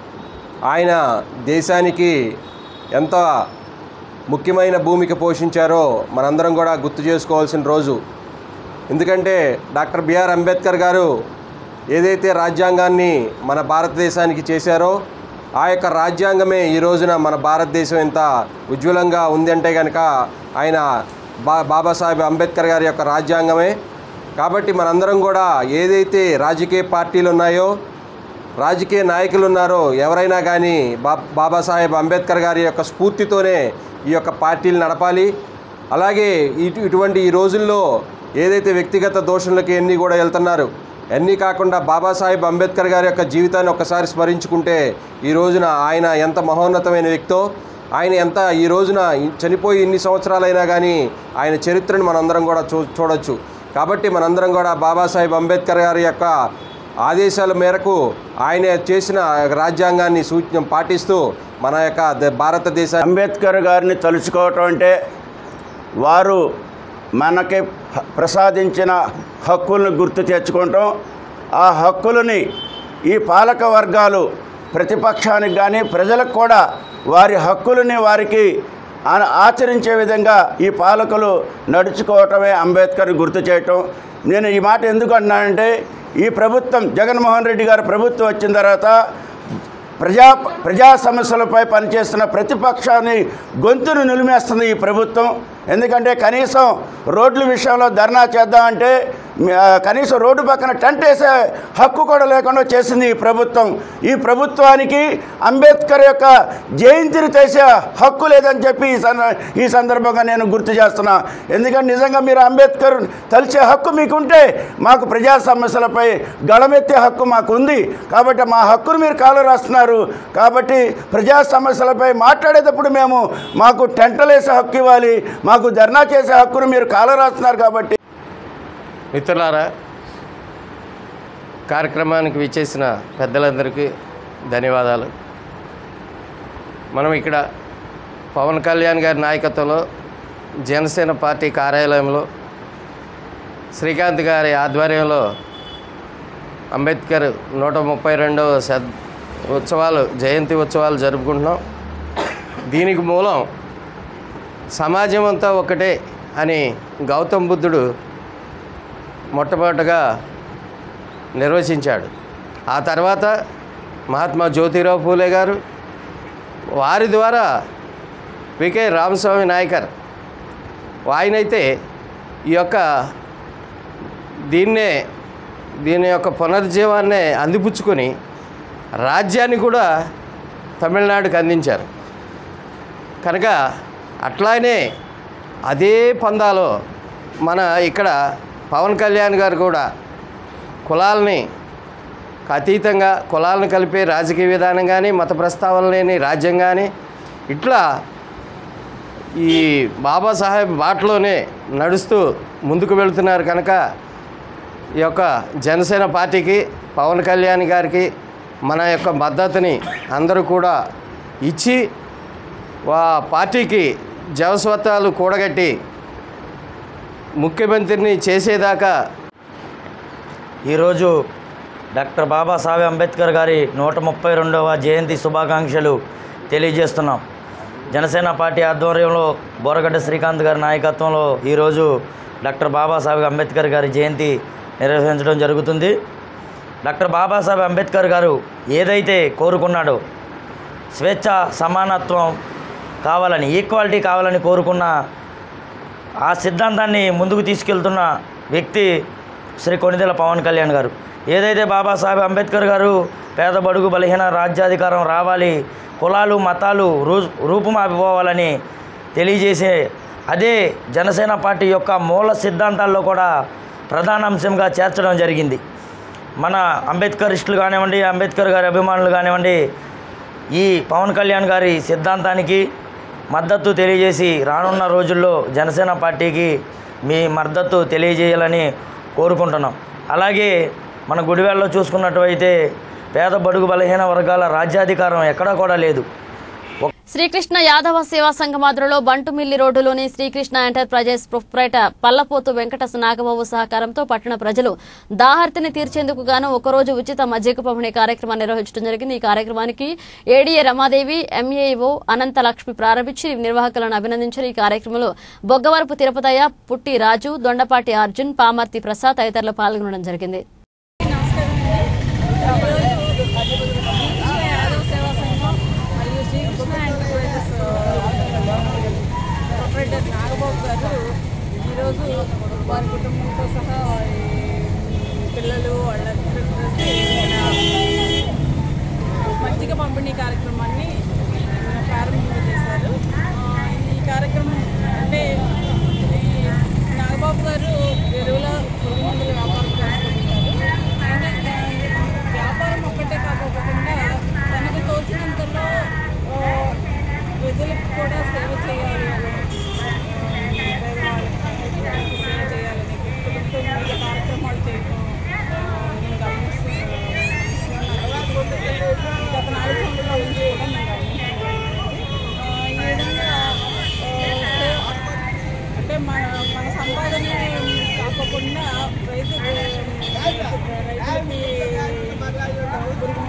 ఆయన దేశానికి ఎంత ముఖ్యమైన భూమిక పోషించారో మనందరం కూడా గుర్తు చేసుకోవాల్సిన రోజు ఎందుకంటే డాక్టర్ బిఆర్ అంబేద్కర్ గారు ఏదైతే రాజ్యాంగాన్ని మన భారతదేశానికి చేశారో ఆ యొక్క రాజ్యాంగమే ఈ రోజున మన భారతదేశం ఎంత ఉజ్వలంగా ఉంది అంటే కనుక ఆయన బా బాబాసాహెబ్ అంబేద్కర్ గారి యొక్క రాజ్యాంగమే కాబట్టి మనందరం కూడా ఏదైతే రాజకీయ పార్టీలు ఉన్నాయో రాజకీయ నాయకులు ఉన్నారో ఎవరైనా కానీ బా బాబాసాహెబ్ అంబేద్కర్ గారి యొక్క స్ఫూర్తితోనే ఈ యొక్క పార్టీలు నడపాలి అలాగే ఇటు ఇటువంటి ఈ రోజుల్లో ఏదైతే వ్యక్తిగత దోషులకి ఎన్ని కూడా వెళ్తున్నారు అన్నీ కాకుండా బాబాసాహెబ్ అంబేద్కర్ గారి యొక్క జీవితాన్ని ఒక్కసారి స్మరించుకుంటే ఈ రోజున ఆయన ఎంత మహోన్నతమైన వ్యక్తో ఆయన ఎంత ఈ రోజున చనిపోయి ఇన్ని సంవత్సరాలైనా కానీ ఆయన చరిత్రను మనందరం కూడా చూ చూడొచ్చు కాబట్టి మనందరం కూడా బాబాసాహెబ్ అంబేద్కర్ గారి యొక్క ఆదేశాల మేరకు ఆయన చేసిన రాజ్యాంగాన్ని సూచన పాటిస్తూ మన యొక్క ద- భారతదేశ అంబేద్కర్ గారిని తలుచుకోవటం అంటే వారు మనకి హ- ప్రసాదించిన హక్కులను గుర్తు తెచ్చుకోవటం ఆ హక్కులని ఈ పాలక వర్గాలు ప్రతిపక్షానికి కానీ ప్రజలకు కూడా వారి హక్కులని వారికి ఆ- ఆచరించే విధంగా ఈ పాలకులు నడుచుకోవటమే అంబేద్కర్ గుర్తు చేయటం నేను ఈ మాట ఎందుకు అన్నానంటే ఈ ప్రభుత్వం జగన్మోహన్ రెడ్డి గారి ప్రభుత్వం వచ్చిన తర్వాత ప్రజా ప్రజా సమస్యలపై పనిచేస్తున్న ప్రతిపక్షాన్ని గొంతును నిలిమేస్తుంది ఈ ప్రభుత్వం ఎందుకంటే కనీసం రోడ్ల విషయంలో ధర్నా చేద్దామంటే ఆ, కనీసం రోడ్డు పక్కన టెంట్ వేసే హక్కు కూడా లేకుండా చేసింది ఈ ప్రభుత్వం ఈ ప్రభుత్వానికి అంబేద్కర్ యొక్క జయంతిని చేసే హక్కు లేదని చెప్పి ఈ సంద ఈ సందర్భంగా నేను గుర్తు చేస్తున్నా ఎందుకంటే నిజంగా మీరు అంబేద్కర్ తలిచే హక్కు మీకుంటే మాకు ప్రజా సమస్యలపై గళమెత్తే హక్కు మాకు ఉంది కాబట్టి మా హక్కును మీరు కాలు రాస్తున్నారు కాబట్టి ప్రజా సమస్యలపై మాట్లాడేటప్పుడు మేము మాకు టెంటలేసే హక్కు ఇవ్వాలి మాకు ధర్నా చేసే హక్కును మీరు కాలు రాస్తున్నారు కాబట్టి మిత్రులారా కార్యక్రమానికి విచ్చేసిన పెద్దలందరికీ ధన్యవాదాలు మనం ఇక్కడ పవన్ కళ్యాణ్ గారి నాయకత్వంలో జనసేన పార్టీ కార్యాలయంలో శ్రీకాంత్ గారి ఆధ్వర్యంలో అంబేద్కర్ నూట ముప్పై రెండవ శత ఉత్సవాలు జయంతి ఉత్సవాలు జరుపుకుంటున్నాం దీనికి మూలం సమాజం అంతా ఒకటే అని గౌతమ్ బుద్ధుడు మొట్టమొదటగా నిర్వచించాడు ఆ తర్వాత మహాత్మా జ్యోతిరావు పూలే గారు వారి ద్వారా వికే రామస్వామి నాయకర్ ఆయనైతే ఈ యొక్క దీన్నే దీని యొక్క పునర్జీవాన్నే అందిపుచ్చుకొని రాజ్యాన్ని కూడా తమిళనాడుకి అందించారు కనుక అట్లానే అదే పందాలో మన ఇక్కడ పవన్ కళ్యాణ్ గారు కూడా కులాలని అతీతంగా కులాలను కలిపే రాజకీయ విధానం కానీ మత ప్రస్తావన లేని రాజ్యం కానీ ఇట్లా ఈ బాబాసాహెబ్ బాటలోనే నడుస్తూ ముందుకు వెళుతున్నారు కనుక ఈ యొక్క జనసేన పార్టీకి పవన్ కళ్యాణ్ గారికి మన యొక్క మద్దతుని అందరూ కూడా ఇచ్చి వా పార్టీకి జవస్వత్వాలు కూడగట్టి ముఖ్యమంత్రిని చేసేదాకా ఈరోజు డాక్టర్ బాబాసాహెబ్ అంబేద్కర్ గారి నూట ముప్పై రెండవ జయంతి శుభాకాంక్షలు తెలియజేస్తున్నాం జనసేన పార్టీ ఆధ్వర్యంలో బోరగడ్డ శ్రీకాంత్ గారి నాయకత్వంలో ఈరోజు డాక్టర్ బాబాసాహెబ్ అంబేద్కర్ గారి జయంతి నిర్వహించడం జరుగుతుంది డాక్టర్ బాబాసాహెబ్ అంబేద్కర్ గారు ఏదైతే కోరుకున్నాడో స్వేచ్ఛ సమానత్వం కావాలని ఈక్వాలిటీ కావాలని కోరుకున్న ఆ సిద్ధాంతాన్ని ముందుకు తీసుకెళ్తున్న వ్యక్తి శ్రీ కొణిదెల పవన్ కళ్యాణ్ గారు ఏదైతే బాబాసాహెబ్ అంబేద్కర్ గారు పేద బడుగు బలహీన రాజ్యాధికారం రావాలి కులాలు మతాలు రూ రూపుమాపిపోవాలని తెలియజేసే అదే జనసేన పార్టీ యొక్క మూల సిద్ధాంతాల్లో కూడా ప్రధాన అంశంగా చేర్చడం జరిగింది మన అంబేద్కరిస్టులు కానివ్వండి అంబేద్కర్ గారి అభిమానులు కానివ్వండి ఈ పవన్ కళ్యాణ్ గారి సిద్ధాంతానికి మద్దతు తెలియజేసి రానున్న రోజుల్లో జనసేన పార్టీకి మీ మద్దతు తెలియజేయాలని కోరుకుంటున్నాం అలాగే మన గుడివాడలో చూసుకున్నట్టయితే పేద బడుగు బలహీన వర్గాల రాజ్యాధికారం ఎక్కడా కూడా లేదు శ్రీకృష్ణ యాదవ సేవా సంఘం ఆధ్వర్యంలో బంటుమిల్లి రోడ్డులోని శ్రీకృష్ణ ఎంటర్ప్రైజెస్ ప్రొప్రైటర్ పల్లపోతు వెంకట నాగబాబు సహకారంతో పట్టణ ప్రజలు దాహర్తిని తీర్చేందుకు గాను ఒకరోజు ఉచిత మజ్జిగ పంపిణీ కార్యక్రమాన్ని నిర్వహించడం జరిగింది ఈ కార్యక్రమానికి ఏడీఏ రమాదేవి ఎంఏఓ అనంత లక్ష్మి ప్రారంభించి నిర్వాహకులను అభినందించారు ఈ కార్యక్రమంలో బొగ్గవరపు తిరుపతయ్య పుట్టి రాజు దొండపాటి అర్జున్ పామర్తి ప్రసాద్ తదితరులు పాల్గొనడం జరిగింది యాదవ్ సేవా సంఘం మరియు శ్రీకృష్ణ ఎంటర్ప్రైజెస్ ప్రొపరేటర్ నాగబాబు గారు ఈరోజు వారి కుటుంబంతో సహా వారి పిల్లలు వాళ్ళందరూ కలిసి మన మజ్జిగ పంపిణీ కార్యక్రమాన్ని ప్రారంభింపజేశారు ఆ, ఈ కార్యక్రమం అంటే ఈ నాగబాబు గారు ఎరువుల పురుగు మందుల వ్యాపారం చేసుకుంటున్నారు ఆయన వ్యాపారం ఒక్కటే కాకోకుండా తనకు తోచినంతలో ఆ, ప్రజలకు కూడా సేవ చేయాలి అని ఆ, పేదవాళ్ళకి సేవ చేయాలని కుటుంబంతో వివిధ కార్యక్రమాలు చేయడం ఆ, నేను గమనిస్తున్నాను గత నాలుగు సంవత్సరాల నుంచి కూడా నేను గమనిస్తున్నాను ఆ, ఈ విధంగా ఆ, సేవ అంటే మన మన సంపాదన కాకుండా రైతు రైతులకి పురుగు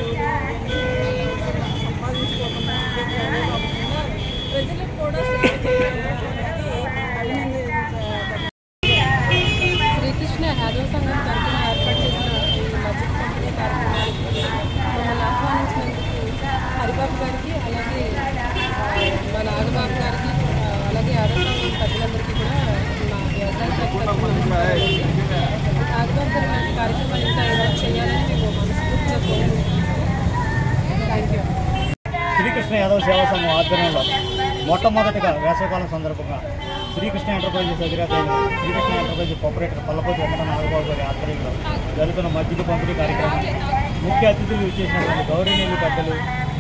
మందులు సంపాదించుకోకుండా అంటే సేవే కాకుండా ప్రజలకు కూడా సేవ చేయాలనేది అభినందించదగ్గ శ్రీకృష్ణ యాదవ్ సంఘం తరఫున ఏర్పాటు చేసిన ఈ బడ్జెట్ పంపిణీ కార్యక్రమానికి మమ్మల్ని ఆహ్వానించినందుకు హరిబాబు గారికి అలాగే ఆ, మా నాగబాబు గారికి ఆ, అలాగే యాదవ్ సంఘం ప్రజలందరికీ కూడా మా వ్యవసాయ శాఖ తరఫున నమస్కారాలు. నాగబాబు గారు ఇలాంటి కార్యక్రమాలు ఇంకా ఏదైనా చేయాలని మేము మనస్ఫూర్తిగా కోరుకుంటున్నాము థ్యాంక్ యూ శ్రీకృష్ణ యాదవ్ సేవా సంఘం ఆధ్వర్యంలో మొట్టమొదటిగా వేసవికాలం సందర్భంగా శ్రీకృష్ణ ఎంటర్ప్రైజెస్ అధినేత శ్రీకృష్ణ ఎంటర్ప్రైజెస్ ఆపరేటర్ పల్లపోతి వెంకట నాగబాబు గారి ఆధ్వర్యంలో జరుగుతున్న మజ్జిగ పంపిణీ కార్యక్రమం ముఖ్య అతిథులు ఇచ్చేసినటువంటి గౌరవనీయులు పెద్దలు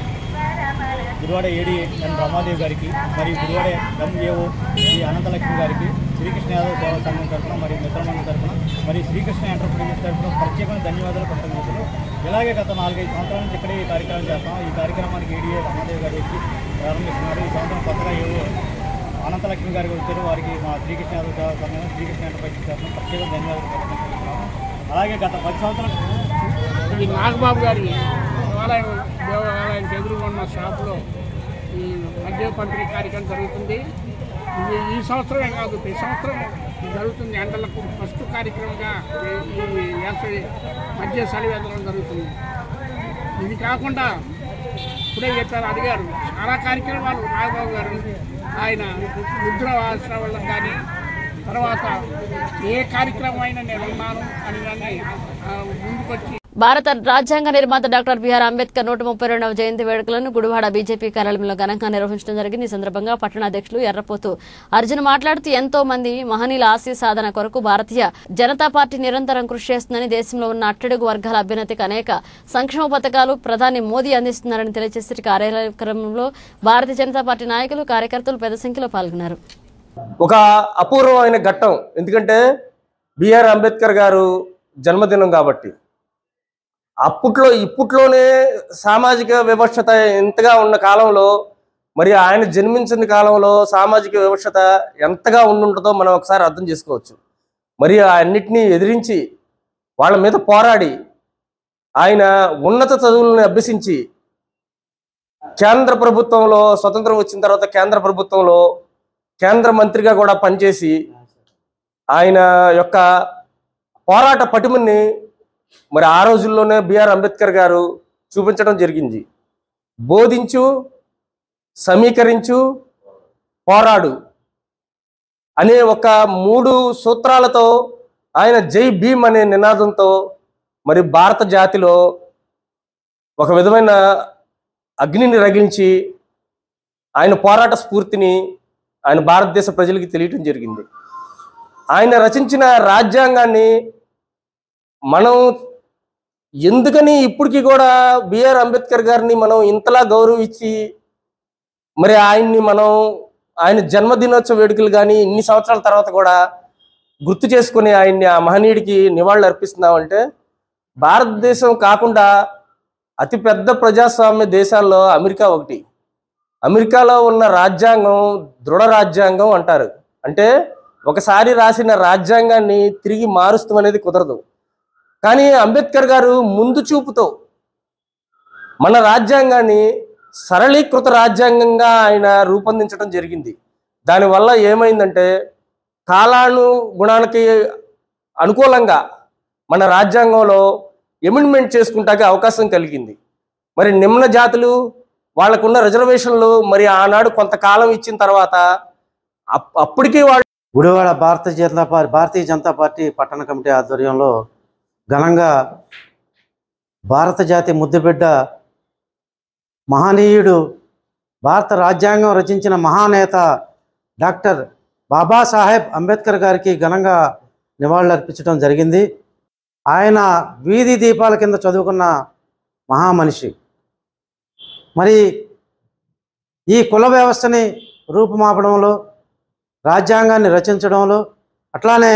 గురువాడ ఏడి ఎన్ రమాదేవి గారికి మరియు గురువాడ ఎంఏఓ శ్రీ అనంతలక్ష్మి గారికి శ్రీకృష్ణ యాదవ్ సేవా సంఘం తరఫున మరియు మిత్రమండలి తరఫున మరియు శ్రీకృష్ణ ఎంటర్ప్రైజెస్ తరఫున ప్రత్యేకమైన ధన్యవాదాలు కృతజ్ఞతలు ఇలాగే గత నాలుగైదు సంవత్సరాల నుంచి ఇక్కడే ఈ కార్యక్రమం చేస్తాం ఈ కార్యక్రమానికి ఏడీఏ రమాదేవి గారు వచ్చి ప్రారంభిస్తున్నారు ఈ సంవత్సరం కొత్తగా ఏవో అనంతలక్ష్మి గారికి వచ్చారు వారికి మా శ్రీకృష్ణ యాదవ్ సేవా సంఘం శ్రీకృష్ణ ఎంటర్ప్రైజెస్ తరఫున ప్రత్యేక ధన్యవాదాలు కృతజ్ఞతలు అలాగే గత పది సంవత్సరాల ఈ నాగబాబు గారి దేవాలయం దేవాలయానికి ఎదురుగా ఉన్న షాపులో ఈ మద్య పంపిణీ కార్యక్రమం జరుగుతుంది ఇది ఈ సంవత్సరమే కాదు ప్రతి సంవత్సరం జరుగుతుంది ఎండలకు ఫస్ట్ కార్యక్రమంగా ఈ ఈ వేసవి మద్య సలివేదనం జరుగుతుంది ఇది కాకుండా ఇప్పుడే చెప్పారు అడిగారు చాలా కార్యక్రమాలు నాగబాబు గారు ఆయన ముద్ర ఆశ్రమాలకు కానీ తర్వాత ఏ కార్యక్రమం అయినా నేను ఉన్నాను అని కానీ ఆ, ముందుకొచ్చి భారత రాజ్యాంగ నిర్మాత డాక్టర్ బిఆర్ అంబేద్కర్ నూట ముప్పై రెండవ జయంతి వేడుకలను గుడివాడ బీజేపీ కార్యాలయంలో ఘనంగా నిర్వహించడం జరిగింది ఈ సందర్భంగా పట్టణ అధ్యక్షులు ఎర్రపోతు అర్జున్ మాట్లాడుతూ ఎంతో మంది మహనీయుల ఆశయ సాధన కొరకు భారతీయ జనతా పార్టీ నిరంతరం కృషి చేస్తుందని దేశంలో ఉన్న అట్టడుగు వర్గాల అభ్యున్నతికి అనేక సంక్షేమ పథకాలు ప్రధాని మోదీ అందిస్తున్నారని తెలియజేసే కార్యక్రమంలో భారతీయ జనతా పార్టీ నాయకులు కార్యకర్తలు పెద్ద సంఖ్యలో పాల్గొన్నారు ఒక అపూర్వమైన ఘట్టం ఎందుకంటే బిఆర్ అంబేద్కర్ గారు జన్మదినం కాబట్టి అప్పట్లో ఇప్పట్లోనే సామాజిక వివక్షత ఎంతగా ఉన్న కాలంలో మరి ఆయన జన్మించిన కాలంలో సామాజిక వివక్షత ఎంతగా ఉండుంటుందో మనం ఒకసారి అర్థం చేసుకోవచ్చు మరి అన్నిటినీ ఎదిరించి వాళ్ళ మీద పోరాడి ఆయన ఉన్నత చదువులను అభ్యసించి కేంద్ర ప్రభుత్వంలో స్వతంత్రం వచ్చిన తర్వాత కేంద్ర ప్రభుత్వంలో కేంద్ర మంత్రిగా కూడా పనిచేసి ఆయన యొక్క పోరాట పటిమని మరి ఆ రోజుల్లోనే బిఆర్ అంబేద్కర్ గారు చూపించడం జరిగింది బోధించు సమీకరించు పోరాడు అనే ఒక మూడు సూత్రాలతో ఆయన జై భీమ్ అనే నినాదంతో మరి భారత జాతిలో ఒక విధమైన అగ్నిని రగిలించి ఆయన పోరాట స్ఫూర్తిని ఆయన భారతదేశ ప్రజలకి తెలియటం జరిగింది ఆయన రచించిన రాజ్యాంగాన్ని మనం ఎందుకని ఇప్పటికీ కూడా బిఆర్ అంబేద్కర్ గారిని మనం ఇంతలా గౌరవించి మరి ఆయన్ని మనం ఆయన జన్మదినోత్సవ వేడుకలు కానీ ఇన్ని సంవత్సరాల తర్వాత కూడా గుర్తు చేసుకుని ఆయన్ని ఆ మహనీయుడికి నివాళులు అర్పిస్తున్నామంటే భారతదేశం కాకుండా అతిపెద్ద ప్రజాస్వామ్య దేశాల్లో అమెరికా ఒకటి అమెరికాలో ఉన్న రాజ్యాంగం దృఢ రాజ్యాంగం అంటారు అంటే ఒకసారి రాసిన రాజ్యాంగాన్ని తిరిగి మారుస్తాం అనేది కుదరదు కానీ అంబేద్కర్ గారు ముందు చూపుతో మన రాజ్యాంగాన్ని సరళీకృత రాజ్యాంగంగా ఆయన రూపొందించడం జరిగింది దానివల్ల ఏమైందంటే కాలానుగుణానికి అనుకూలంగా మన రాజ్యాంగంలో ఎమెండ్మెంట్ చేసుకుంటాకే అవకాశం కలిగింది మరి నిమ్న జాతులు వాళ్ళకున్న రిజర్వేషన్లు మరి ఆనాడు కొంతకాలం ఇచ్చిన తర్వాత అప్- అప్పటికి వాళ్ళు గుడివాడ భారతీయ జనతా పార్టీ భారతీయ జనతా పార్టీ పట్టణ కమిటీ ఆధ్వర్యంలో ఘనంగా భారత జాతి ముద్దుబిడ్డ మహనీయుడు భారత రాజ్యాంగం రచించిన మహానేత డాక్టర్ బాబాసాహెబ్ అంబేద్కర్ గారికి ఘనంగా నివాళులర్పించడం జరిగింది ఆయన వీధి దీపాల కింద చదువుకున్న మహామనిషి మరి ఈ కుల వ్యవస్థని రూపుమాపడంలో రాజ్యాంగాన్ని రచించడంలో అట్లానే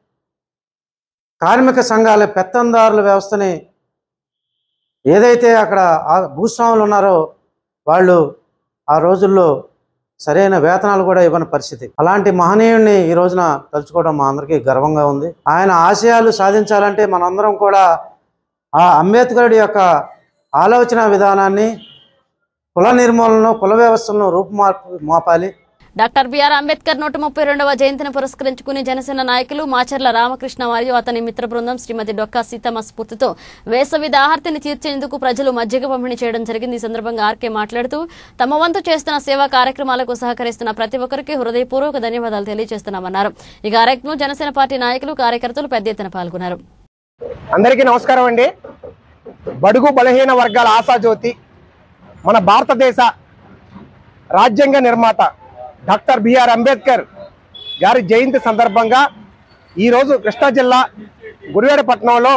కార్మిక సంఘాల పెత్తందారుల వ్యవస్థని ఏదైతే అక్కడ ఆ భూస్వాములు ఉన్నారో వాళ్ళు ఆ రోజుల్లో సరైన వేతనాలు కూడా ఇవ్వని పరిస్థితి అలాంటి మహనీయుడిని ఈ రోజున తలుచుకోవడం మా అందరికీ గర్వంగా ఉంది ఆయన ఆశయాలు సాధించాలంటే మనందరం కూడా ఆ అంబేద్కరుడి యొక్క ఆలోచన విధానాన్ని కుల నిర్మూలనను కుల వ్యవస్థలను రూపుమార్పు మోపాలి డాక్టర్ బిఆర్ అంబేద్కర్ నూట ముప్పై రెండవ జయంతిని పురస్కరించుకుని జనసేన నాయకులు మాచర్ల రామకృష్ణ మరియు అతని మిత్ర బృందం శ్రీమతి డొక్కా సీతమ్మ స్ఫూర్తితో వేసవి దాహార్తిని తీర్చేందుకు ప్రజలు మజ్జిగ పంపిణీ చేయడం జరిగింది ఈ సందర్భంగా ఆర్కే మాట్లాడుతూ తమ వంతు చేస్తున్న సేవా కార్యక్రమాలకు సహకరిస్తున్న ప్రతి ఒక్కరికి హృదయపూర్వక ధన్యవాదాలు తెలియజేస్తున్నామన్నారు ఈ కార్యక్రమం జనసేన పార్టీ నాయకులు కార్యకర్తలు పెద్ద ఎత్తున పాల్గొన్నారు అందరికీ నమస్కారం అండి బడుగు బలహీన వర్గాల ఆశాజ్యోతి మన భారతదేశ రాజ్యాంగ నిర్మాత డాక్టర్ బిఆర్ అంబేద్కర్ గారి జయంతి సందర్భంగా ఈరోజు కృష్ణా జిల్లా గుడివాడపట్నంలో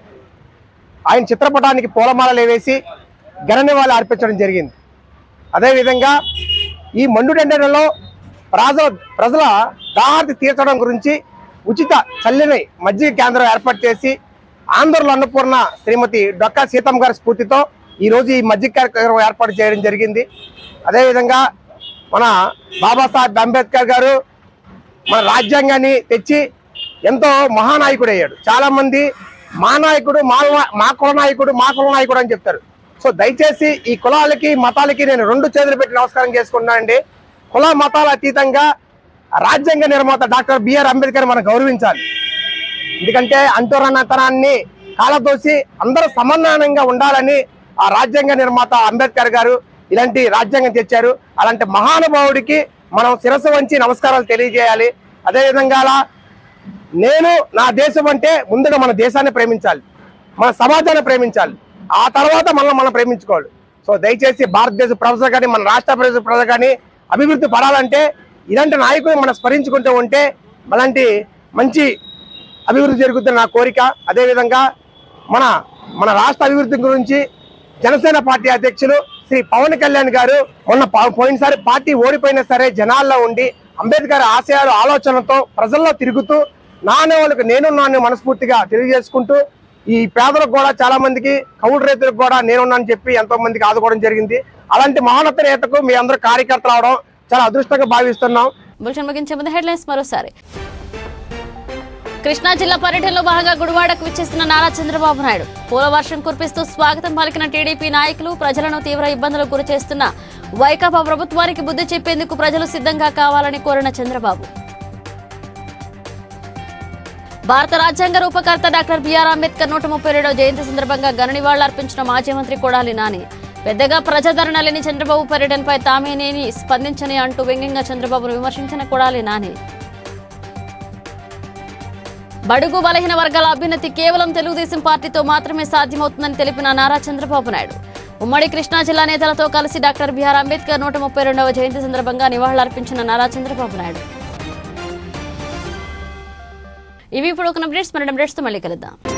ఆయన చిత్రపటానికి పూలమాలలు వేసి ఘన నివాళులు అర్పించడం జరిగింది అదేవిధంగా ఈ మండుడెండలో ప్రజ ప్రజల దాహార్తి తీర్చడం గురించి ఉచిత చల్లని మజ్జిగ కేంద్రం ఏర్పాటు చేసి ఆంధ్రలో అన్నపూర్ణ శ్రీమతి డొక్కా సీతమ్మ గారి స్ఫూర్తితో ఈరోజు ఈ మజ్జిగ కార్యక్రమం ఏర్పాటు చేయడం జరిగింది అదేవిధంగా మన బాబాసాహెబ్ అంబేద్కర్ గారు మన రాజ్యాంగాన్ని తెచ్చి ఎంతో మహానాయకుడు అయ్యాడు చాలా మంది మా నాయకుడు మా మా కుల నాయకుడు మా కుల నాయకుడు అని చెప్తారు సో దయచేసి ఈ కులాలకి మతాలకి నేను రెండు చేతులు పెట్టి నమస్కారం చేసుకుంటున్నానండి కుల మతాల అతీతంగా రాజ్యాంగ నిర్మాత డాక్టర్ బిఆర్ అంబేద్కర్ మనం గౌరవించాలి ఎందుకంటే అంటురన్నతనాన్ని కాలతోసి అందరూ సమన్వయంగా ఉండాలని ఆ రాజ్యాంగ నిర్మాత అంబేద్కర్ గారు ఇలాంటి రాజ్యాంగం తెచ్చారు అలాంటి మహానుభావుడికి మనం శిరస్సు వంచి నమస్కారాలు తెలియజేయాలి అదేవిధంగా అలా నేను నా దేశం అంటే ముందుగా మన దేశాన్ని ప్రేమించాలి మన సమాజాన్ని ప్రేమించాలి ఆ తర్వాత మనం మనం ప్రేమించుకోవాలి సో దయచేసి భారతదేశ ప్రజలు కానీ మన రాష్ట్ర ప్రజల ప్రజలు కానీ అభివృద్ధి పడాలంటే ఇలాంటి నాయకులు మనం స్మరించుకుంటూ ఉంటే అలాంటి మంచి అభివృద్ధి జరుగుతుంది నా కోరిక అదేవిధంగా మన మన రాష్ట్ర అభివృద్ధి గురించి జనసేన పార్టీ అధ్యక్షులు శ్రీ పవన్ కళ్యాణ్ గారు మొన్న పా- పోయినసారి పార్టీ ఓడిపోయినా సరే జనాల్లో ఉండి అంబేద్కర్ ఆశయాలు ఆలోచనతో ప్రజల్లో తిరుగుతూ నా అనే వాళ్ళకి నేనున్నాను మనస్ఫూర్తిగా తెలియజేసుకుంటూ ఈ పేదలకు కూడా చాలా మందికి కౌలు రైతులకు కూడా నేనున్నానని చెప్పి ఎంతో మందికి ఆదుకోవడం జరిగింది అలాంటి మహోన్నత నేతకు మీ అందరూ కార్యకర్తలు అవడం చాలా అదృష్టంగా భావిస్తున్నాం బులెటిన్ ముగించే ముందు హెడ్లైన్స్ మరోసారి కృష్ణా జిల్లా పర్యటనలో భాగంగా గుడివాడకు విచ్చేస్తున్న నారా చంద్రబాబు నాయుడు పూల వర్షం కురిపిస్తూ స్వాగతం పలికిన టీడీపీ నాయకులు ప్రజలను తీవ్ర ఇబ్బందులకు గురి చేస్తున్న వైకాపా ప్రభుత్వానికి బుద్ధి చెప్పేందుకు ప్రజలు సిద్ధంగా కావాలని కోరిన చంద్రబాబు భారత రాజ్యాంగ రూపకర్త డాక్టర్ బిఆర్ అంబేద్కర్ నూట ముప్పై రెండవ జయంతి సందర్భంగా ఘన నివాళులర్పించిన మాజీ మంత్రి కొడాలి నాని పెద్దగా ప్రజాదరణ లేని చంద్రబాబు పర్యటనపై తామేనేని స్పందించని అంటూ వ్యంగ్యంగా చంద్రబాబును విమర్శించిన కొడాలి నాని బడుగు బలహీన వర్గాల అభ్యున్నతి కేవలం తెలుగుదేశం పార్టీతో మాత్రమే సాధ్యమవుతుందని తెలిపిన నారా చంద్రబాబు నాయుడు ఉమ్మడి కృష్ణా జిల్లా నేతలతో కలిసి డాక్టర్ బిఆర్ అంబేద్కర్ నూట ముప్పై రెండవ జయంతి సందర్భంగా నివాళులర్పించిన నారా చంద్రబాబు నాయుడు ఇవి ఇప్పుడు ఒక అప్డేట్స్ మన అప్డేట్స్తో మళ్ళీ కలుద్దాం